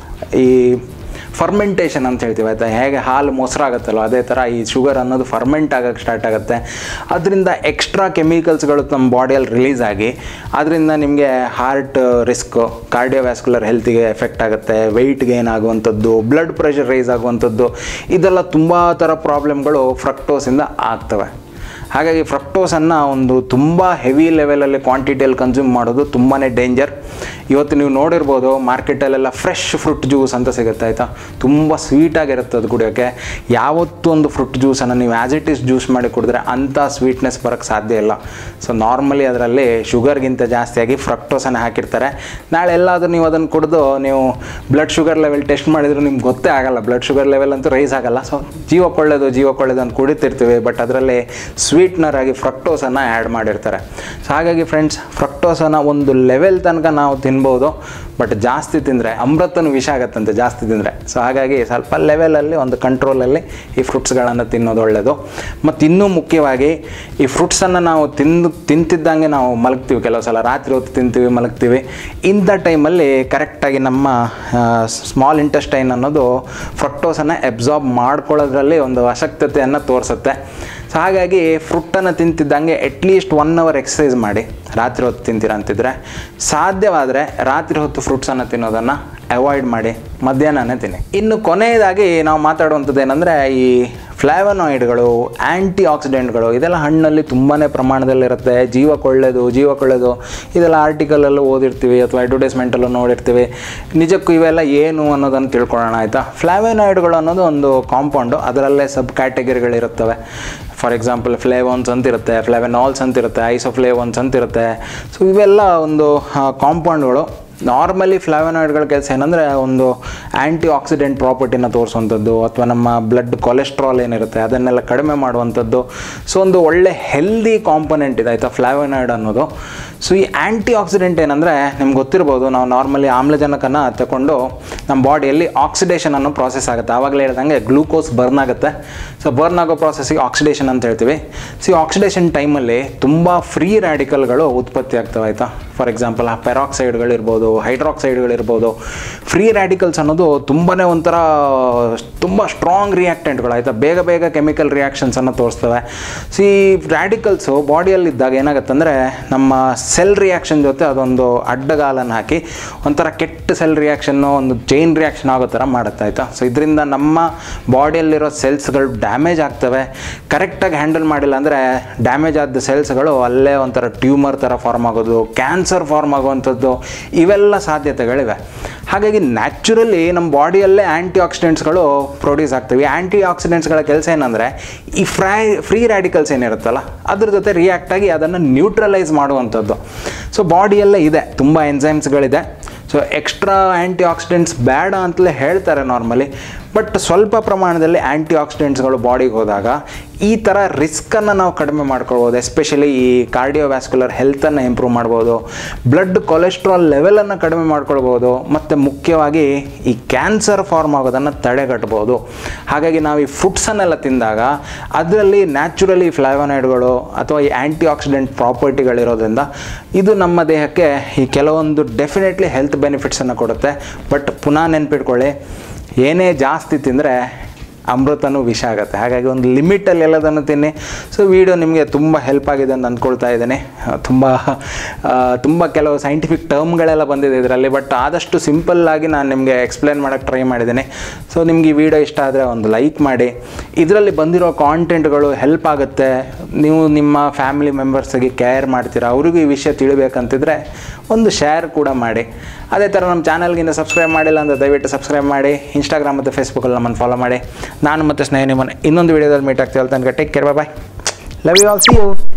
ಈ ಫರ್ಮೆಂಟೇಷನ್ ಅಂತ ಹೇಳ್ತೀವಿ ಆಯಿತಾ ಹೇಗೆ ಹಾಲು ಮೊಸರಾಗುತ್ತಲ್ಲ ಅದೇ ಥರ ಈ ಶುಗರ್ ಅನ್ನೋದು ಫರ್ಮೆಂಟ್ ಆಗೋಕ್ಕೆ ಸ್ಟಾರ್ಟ್ ಆಗುತ್ತೆ ಅದರಿಂದ ಎಕ್ಸ್ಟ್ರಾ ಕೆಮಿಕಲ್ಸ್ಗಳು ನಮ್ಮ ಬಾಡಿಯಲ್ಲಿ ರಿಲೀಸ್ ಆಗಿ ಅದರಿಂದ ನಿಮಗೆ ಹಾರ್ಟ್ ರಿಸ್ಕು ಕಾರ್ಡಿಯೋವ್ಯಾಸ್ಕ್ಯುಲರ್ ಹೆಲ್ತಿಗೆ ಎಫೆಕ್ಟ್ ಆಗುತ್ತೆ ವೆಯ್ಟ್ ಗೇನ್ ಆಗುವಂಥದ್ದು ಬ್ಲಡ್ ಪ್ರೆಷರ್ ರೈಸ್ ಆಗುವಂಥದ್ದು ಇದೆಲ್ಲ ತುಂಬ ಥರ ಪ್ರಾಬ್ಲಮ್ಗಳು ಫ್ರಕ್ಟೋಸಿಂದ ಆಗ್ತವೆ ಹಾಗಾಗಿ ಫ್ರಕ್ಟೋಸನ್ನು ಒಂದು ತುಂಬ ಹೆವಿ ಲೆವೆಲಲ್ಲಿ ಕ್ವಾಂಟಿಟಿಯಲ್ಲಿ ಕನ್ಸ್ಯೂಮ್ ಮಾಡೋದು ತುಂಬಾ ಡೇಂಜರ್ ಇವತ್ತು ನೀವು ನೋಡಿರ್ಬೋದು ಮಾರ್ಕೆಟಲ್ಲೆಲ್ಲ ಫ್ರೆಶ್ ಫ್ರೂಟ್ ಜ್ಯೂಸ್ ಅಂತ ಸಿಗುತ್ತೆ ಆಯಿತಾ ತುಂಬ ಸ್ವೀಟಾಗಿರುತ್ತೆ ಅದು ಕುಡಿಯೋಕ್ಕೆ ಯಾವತ್ತೂ ಒಂದು ಫ್ರೂಟ್ ಜ್ಯೂಸನ್ನು ನೀವು ಆ್ಯಸ್ ಇಟ್ ಈಸ್ ಜ್ಯೂಸ್ ಮಾಡಿ ಕುಡಿದ್ರೆ ಅಂಥ ಸ್ವೀಟ್ನೆಸ್ ಬರೋಕ್ಕೆ ಸಾಧ್ಯ ಇಲ್ಲ ಸೊ ನಾರ್ಮಲಿ ಅದರಲ್ಲಿ ಶುಗರ್ಗಿಂತ ಜಾಸ್ತಿಯಾಗಿ ಫ್ರಕ್ಟೋಸನ್ನು ಹಾಕಿರ್ತಾರೆ ನಾಳೆ ಎಲ್ಲಾದರೂ ನೀವು ಅದನ್ನು ಕುಡಿದು ನೀವು ಬ್ಲಡ್ ಶುಗರ್ ಲೆವೆಲ್ ಟೆಸ್ಟ್ ಮಾಡಿದ್ರು ನಿಮ್ಗೆ ಗೊತ್ತೇ ಆಗಲ್ಲ ಬ್ಲಡ್ ಶುಗರ್ ಲೆವೆಲ್ ಅಂತೂ ರೈಸ್ ಆಗಲ್ಲ ಸೊ ಜೀವಕ್ಕೆ ಒಳ್ಳೇದು ಜೀವಕ್ಕೆ ಒಳ್ಳೇದು ಅಂತ ಕುಡಿತಿರ್ತೀವಿ ಬಟ್ ಅದರಲ್ಲಿ ಸ್ವೀಟ್ನರ್ ಆಗಿ ಫ್ರಕ್ಟೋಸನ್ನು ಆ್ಯಡ್ ಮಾಡಿರ್ತಾರೆ ಸೊ ಹಾಗಾಗಿ ಫ್ರೆಂಡ್ಸ್ ಫ್ರಕ್ಟೋಸನ್ನು ಒಂದು ಲೆವೆಲ್ ತನಕ ನಾವು ತಿನ್ಬೋದು ಬಟ್ ಜಾಸ್ತಿ ತಿಂದರೆ ಅಮೃತನೂ ವಿಷ ಆಗತ್ತಂತೆ ಜಾಸ್ತಿ ತಿಂದರೆ ಸೊ ಹಾಗಾಗಿ ಸ್ವಲ್ಪ ಲೆವೆಲಲ್ಲಿ ಒಂದು ಕಂಟ್ರೋಲಲ್ಲಿ ಈ ಫ್ರೂಟ್ಸ್ಗಳನ್ನು ತಿನ್ನೋದು ಒಳ್ಳೆಯದು ಮತ್ತು ಇನ್ನೂ ಮುಖ್ಯವಾಗಿ ಈ ಫ್ರೂಟ್ಸನ್ನು ನಾವು ತಿಂದು ತಿಂತಿದ್ದಂಗೆ ನಾವು ಮಲಗ್ತೀವಿ ಕೆಲವು ಸಲ ರಾತ್ರಿ ಹೊತ್ತು ತಿಂತೀವಿ ಮಲಗ್ತೀವಿ ಇಂಥ ಟೈಮಲ್ಲಿ ಕರೆಕ್ಟಾಗಿ ನಮ್ಮ ಸ್ಮಾಲ್ ಇಂಟೆಸ್ಟೈನ್ ಅನ್ನೋದು ಫ್ರಕ್ಟೋಸನ್ನು ಎಬ್ಸಾರ್ಬ್ ಮಾಡ್ಕೊಳ್ಳೋದ್ರಲ್ಲಿ ಒಂದು ಅಶಕ್ತತೆಯನ್ನು ತೋರಿಸುತ್ತೆ ಸೊ ಹಾಗಾಗಿ ಫ್ರೂಟನ್ನು ತಿಂತಿದ್ದಂಗೆ ಅಟ್ಲೀಸ್ಟ್ ಒನ್ ಅವರ್ ಎಕ್ಸಸೈಸ್ ಮಾಡಿ ರಾತ್ರಿ ಹೊತ್ತು ತಿಂತೀರ ಅಂತಿದ್ರೆ ಸಾಧ್ಯವಾದರೆ ರಾತ್ರಿ ಹೊತ್ತು ಫ್ರೂಟ್ಸನ್ನು ತಿನ್ನೋದನ್ನು ಅವಾಯ್ಡ್ ಮಾಡಿ ಮಧ್ಯಾಹ್ನನೇ ತಿನ್ನಿ ಇನ್ನು ಕೊನೆಯದಾಗಿ ನಾವು ಮಾತಾಡುವಂಥದ್ದು ಏನಂದರೆ ಈ ಫ್ಲಾವನಾಯ್ಡ್ಗಳು ಆ್ಯಂಟಿ ಆಕ್ಸಿಡೆಂಟ್ಗಳು ಇದೆಲ್ಲ ಹಣ್ಣಲ್ಲಿ ತುಂಬಾ ಪ್ರಮಾಣದಲ್ಲಿರುತ್ತೆ ಜೀವಕ್ಕೆ ಒಳ್ಳೆಯದು ಜೀವಕ್ಕೆ ಒಳ್ಳೆಯದು ಇದೆಲ್ಲ ಆರ್ಟಿಕಲಲ್ಲೂ ಓದಿರ್ತೀವಿ ಅಥವಾ ಅಡ್ವರ್ಟೈಸ್ಮೆಂಟಲ್ಲೂ ನೋಡಿರ್ತೀವಿ ನಿಜಕ್ಕೂ ಇವೆಲ್ಲ ಏನು ಅನ್ನೋದನ್ನು ತಿಳ್ಕೊಳ್ಳೋಣ ಆಯಿತಾ ಫ್ಲಾವನಾಯ್ಡ್ಗಳು ಅನ್ನೋದು ಒಂದು ಕಾಂಪೌಂಡು ಅದರಲ್ಲೇ ಸಬ್ ಕ್ಯಾಟಗರಿಗಳಿರುತ್ತವೆ ಫಾರ್ ಎಕ್ಸಾಂಪಲ್ ಫ್ಲೇವೋನ್ಸ್ ಅಂತ ಇರುತ್ತೆ ಫ್ಲೆವೆನಾಲ್ಸ್ ಅಂತ ಇರುತ್ತೆ ಐಸೋಫ್ಲೇವೋನ್ಸ್ ಅಂತ ಇರುತ್ತೆ ಸೊ ಇವೆಲ್ಲ ಒಂದು ಕಾಂಪೌಂಡ್ಗಳು ನಾರ್ಮಲಿ ಫ್ಲಾವನಾಯ್ಡ್ಗಳ ಕೆಲಸ ಏನಂದರೆ ಒಂದು ಆ್ಯಂಟಿ ಆಕ್ಸಿಡೆಂಟ್ ಪ್ರಾಪರ್ಟಿನ ತೋರಿಸುವಂಥದ್ದು ಅಥವಾ ನಮ್ಮ ಬ್ಲಡ್ ಕೊಲೆಸ್ಟ್ರಾಲ್ ಏನಿರುತ್ತೆ ಅದನ್ನೆಲ್ಲ ಕಡಿಮೆ ಮಾಡುವಂಥದ್ದು ಸೊ ಒಂದು ಒಳ್ಳೆ ಹೆಲ್ದಿ ಕಾಂಪೊನೆಂಟ್ ಇದೆ ಆಯಿತಾ ಫ್ಲಾವನಾಯ್ಡ್ ಅನ್ನೋದು ಸೊ ಈ ಆ್ಯಂಟಿ ಆಕ್ಸಿಡೆಂಟ್ ಏನಂದರೆ ನಿಮ್ಗೆ ಗೊತ್ತಿರ್ಬೋದು ನಾವು ನಾರ್ಮಲಿ ಆಮ್ಲಜನಕನ ತಗೊಂಡು ನಮ್ಮ ಬಾಡಿಯಲ್ಲಿ ಆಕ್ಸಿಡೇಷನ್ ಅನ್ನೋ ಪ್ರಾಸೆಸ್ ಆಗುತ್ತೆ ಆವಾಗಲೇ ಹೇಳ್ದಂಗೆ ಗ್ಲೂಕೋಸ್ ಬರ್ನ್ ಆಗುತ್ತೆ ಸೊ ಬರ್ನ್ ಆಗೋ ಪ್ರಾಸೆಸ್ಸಿಗೆ ಆಕ್ಸಿಡೇಷನ್ ಅಂತ ಹೇಳ್ತೀವಿ ಸೊ ಈ ಆಕ್ಸಿಡೇಷನ್ ಟೈಮಲ್ಲಿ ತುಂಬ ಫ್ರೀ ರ್ಯಾಡಿಕಲ್ಗಳು ಉತ್ಪತ್ತಿ ಆಗ್ತವೆ ಆಯಿತಾ ಫಾರ್ ಎಕ್ಸಾಂಪಲ್ ಆ ಪೆರಾಕ್ಸೈಡ್ಗಳಿರ್ಬೋದು ಹೈಡ್ರಾಕ್ಸೈಡ್ಗಳಿರ್ಬೋದು ಫ್ರೀ ರ್ಯಾಡಿಕಲ್ಸ್ ಅನ್ನೋದು ತುಂಬಾ ಒಂಥರ ತುಂಬ ಸ್ಟ್ರಾಂಗ್ ರಿಯಾಕ್ಟೆಂಟ್ಗಳು ಆಯಿತಾ ಬೇಗ ಬೇಗ ಕೆಮಿಕಲ್ ರಿಯಾಕ್ಷನ್ಸನ್ನು ತೋರಿಸ್ತವೆ ಸೊ ಈ ರ್ಯಾಡಿಕಲ್ಸು ಬಾಡಿಯಲ್ಲಿದ್ದಾಗ ಏನಾಗುತ್ತೆ ಅಂದರೆ ನಮ್ಮ ಸೆಲ್ ರಿಯಾಕ್ಷನ್ ಜೊತೆ ಅದೊಂದು ಅಡ್ಡಗಾಲನ್ನು ಹಾಕಿ ಒಂಥರ ಕೆಟ್ಟ ಸೆಲ್ ರಿಯಾಕ್ಷನ್ನು ಒಂದು ಚೈನ್ ರಿಯಾಕ್ಷನ್ ಆಗೋ ಥರ ಮಾಡುತ್ತೆ ಆಯಿತಾ ಸೊ ಇದರಿಂದ ನಮ್ಮ ಬಾಡಿಯಲ್ಲಿರೋ ಸೆಲ್ಸ್ಗಳು ಡ್ಯಾಮೇಜ್ ಆಗ್ತವೆ ಕರೆಕ್ಟಾಗಿ ಹ್ಯಾಂಡಲ್ ಮಾಡಿಲ್ಲ ಅಂದರೆ ಡ್ಯಾಮೇಜ್ ಆದ ಸೆಲ್ಸ್ಗಳು ಅಲ್ಲೇ ಒಂಥರ ಟ್ಯೂಮರ್ ಥರ ಫಾರ್ಮ್ ಆಗೋದು ಕ್ಯಾನ್ಸರ್ ಫಾರ್ಮ್ ಆಗುವಂಥದ್ದು ಇವೆಲ್ಲ ಸಾಧ್ಯತೆಗಳಿವೆ ಹಾಗಾಗಿ ನ್ಯಾಚುರಲಿ ನಮ್ಮ ಬಾಡಿಯಲ್ಲೇ ಆ್ಯಂಟಿ ಆಕ್ಸಿಡೆಂಟ್ಸ್ಗಳು ಪ್ರೊಡ್ಯೂಸ್ ಆಗ್ತವೆ ಆ್ಯಂಟಿ ಆಕ್ಸಿಡೆಂಟ್ಸ್ಗಳ ಕೆಲಸ ಏನಂದರೆ ಈ ಫ್ರೈ ಫ್ರೀ ರ್ಯಾಡಿಕಲ್ಸ್ ಏನಿರುತ್ತಲ್ಲ ಅದ್ರ ಜೊತೆ ರಿಯಾಕ್ಟ್ ಆಗಿ ಅದನ್ನು ನ್ಯೂಟ್ರಲೈಸ್ ಮಾಡುವಂಥದ್ದು ಸೊ ಬಾಡಿಯಲ್ಲೇ ಇದೆ ತುಂಬ ಎನ್ಸೈಮ್ಸ್ಗಳಿದೆ ಸೊ ಎಕ್ಸ್ಟ್ರಾ ಆ್ಯಂಟಿ ಆಕ್ಸಿಡೆಂಟ್ಸ್ ಬೇಡ ಅಂತಲೇ ಹೇಳ್ತಾರೆ ನಾರ್ಮಲಿ ಬಟ್ ಸ್ವಲ್ಪ ಪ್ರಮಾಣದಲ್ಲಿ ಆ್ಯಂಟಿ ಆಕ್ಸಿಡೆಂಟ್ಸ್ಗಳು ಬಾಡಿಗೆ ಹೋದಾಗ ಈ ಥರ ರಿಸ್ಕನ್ನು ನಾವು ಕಡಿಮೆ ಮಾಡ್ಕೊಳ್ಬೋದು ಎಸ್ಪೆಷಲಿ ಈ ಕಾರ್ಡಿಯೋವ್ಯಾಸ್ಕ್ಯುಲರ್ ಹೆಲ್ತನ್ನು ಇಂಪ್ರೂವ್ ಮಾಡ್ಬೋದು ಬ್ಲಡ್ ಕೊಲೆಸ್ಟ್ರಾಲ್ ಲೆವೆಲನ್ನು ಕಡಿಮೆ ಮಾಡ್ಕೊಳ್ಬೋದು ಮತ್ತು ಮುಖ್ಯವಾಗಿ ಈ ಕ್ಯಾನ್ಸರ್ ಫಾರ್ಮ್ ಆಗೋದನ್ನು ತಡೆಗಟ್ಬೋದು ಹಾಗಾಗಿ ನಾವು ಈ ಫುಡ್ಸನ್ನೆಲ್ಲ ತಿಂದಾಗ ಅದರಲ್ಲಿ ನ್ಯಾಚುರಲಿ ಫ್ಲಾವನಾಯ್ಡ್ಗಳು ಅಥವಾ ಈ ಆ್ಯಂಟಿ ಆಕ್ಸಿಡೆಂಟ್ ಪ್ರಾಪರ್ಟಿಗಳಿರೋದ್ರಿಂದ ಇದು ನಮ್ಮ ದೇಹಕ್ಕೆ ಈ ಕೆಲವೊಂದು ಡೆಫಿನೆಟ್ಲಿ ಹೆಲ್ತ್ ಬೆನಿಫಿಟ್ಸನ್ನು ಕೊಡುತ್ತೆ ಬಟ್ ಪುನಃ ನೆನ್ಪಿಟ್ಕೊಳ್ಳಿ ಏನೇ ಜಾಸ್ತಿ ತಿಂದರೆ ಅಮೃತನೂ ವಿಷ ಆಗುತ್ತೆ ಹಾಗಾಗಿ ಒಂದು ಲಿಮಿಟಲ್ಲಿ ಎಲ್ಲದನ್ನು ತಿನ್ನಿ ಸೊ ವಿಡಿಯೋ ನಿಮಗೆ ತುಂಬ ಹೆಲ್ಪ್ ಆಗಿದೆ ಅಂತ ಅಂದ್ಕೊಳ್ತಾ ಇದ್ದೀನಿ ತುಂಬ ಆ, ತುಂಬ ಕೆಲವು ಸೈಂಟಿಫಿಕ್ ಟರ್ಮ್ಗಳೆಲ್ಲ ಬಂದಿದೆ ಇದರಲ್ಲಿ ಬಟ್ ಆದಷ್ಟು ಸಿಂಪಲ್ಲಾಗಿ ನಾನು ನಿಮಗೆ ಎಕ್ಸ್ಪ್ಲೇನ್ ಮಾಡೋಕ್ಕೆ ಟ್ರೈ ಮಾಡಿದ್ದೀನಿ ಸೊ ನಿಮ್ಗೆ ಈ ವಿಡಿಯೋ ಇಷ್ಟ ಆದರೆ ಒಂದು ಲೈಕ್ ಮಾಡಿ ಇದರಲ್ಲಿ ಬಂದಿರೋ ಕಾಂಟೆಂಟ್ಗಳು ಹೆಲ್ಪ್ ಆಗುತ್ತೆ ನೀವು ನಿಮ್ಮ ಫ್ಯಾಮಿಲಿ ಮೆಂಬರ್ಸಿಗೆ ಕೇರ್ ಮಾಡ್ತೀರಾ ಅವ್ರಿಗೂ ಈ ವಿಷಯ ತಿಳಿಬೇಕಂತಿದ್ರೆ ಒಂದು ಶೇರ್ ಕೂಡ ಮಾಡಿ ಅದೇ ಥರ ನಮ್ಮ ಚಾನಲ್ಗಿಂತ ಸಬ್ಸ್ಕ್ರೈಬ್ ಮಾಡಿಲ್ಲ ಅಂದರೆ ದಯವಿಟ್ಟು ಸಬ್ಸ್ಕ್ರೈಬ್ ಮಾಡಿ ಇನ್ಸ್ಟಾಗ್ರಾಮ್ ಮತ್ತು ಫೇಸ್ಬುಕ್ಕಲ್ಲಿ ನಮ್ಮನ್ನು ಫಾಲೋ ಮಾಡಿ ನಾನು ಮತ್ತು ಸ್ನೇಹ ನಿಮ್ಮನ್ನು ಇನ್ನೊಂದು ವೀಡಿಯೋದಲ್ಲಿ ಮೀಟ್ ಆಗ್ತೀವಿ ತನಕ take care bye love you all see you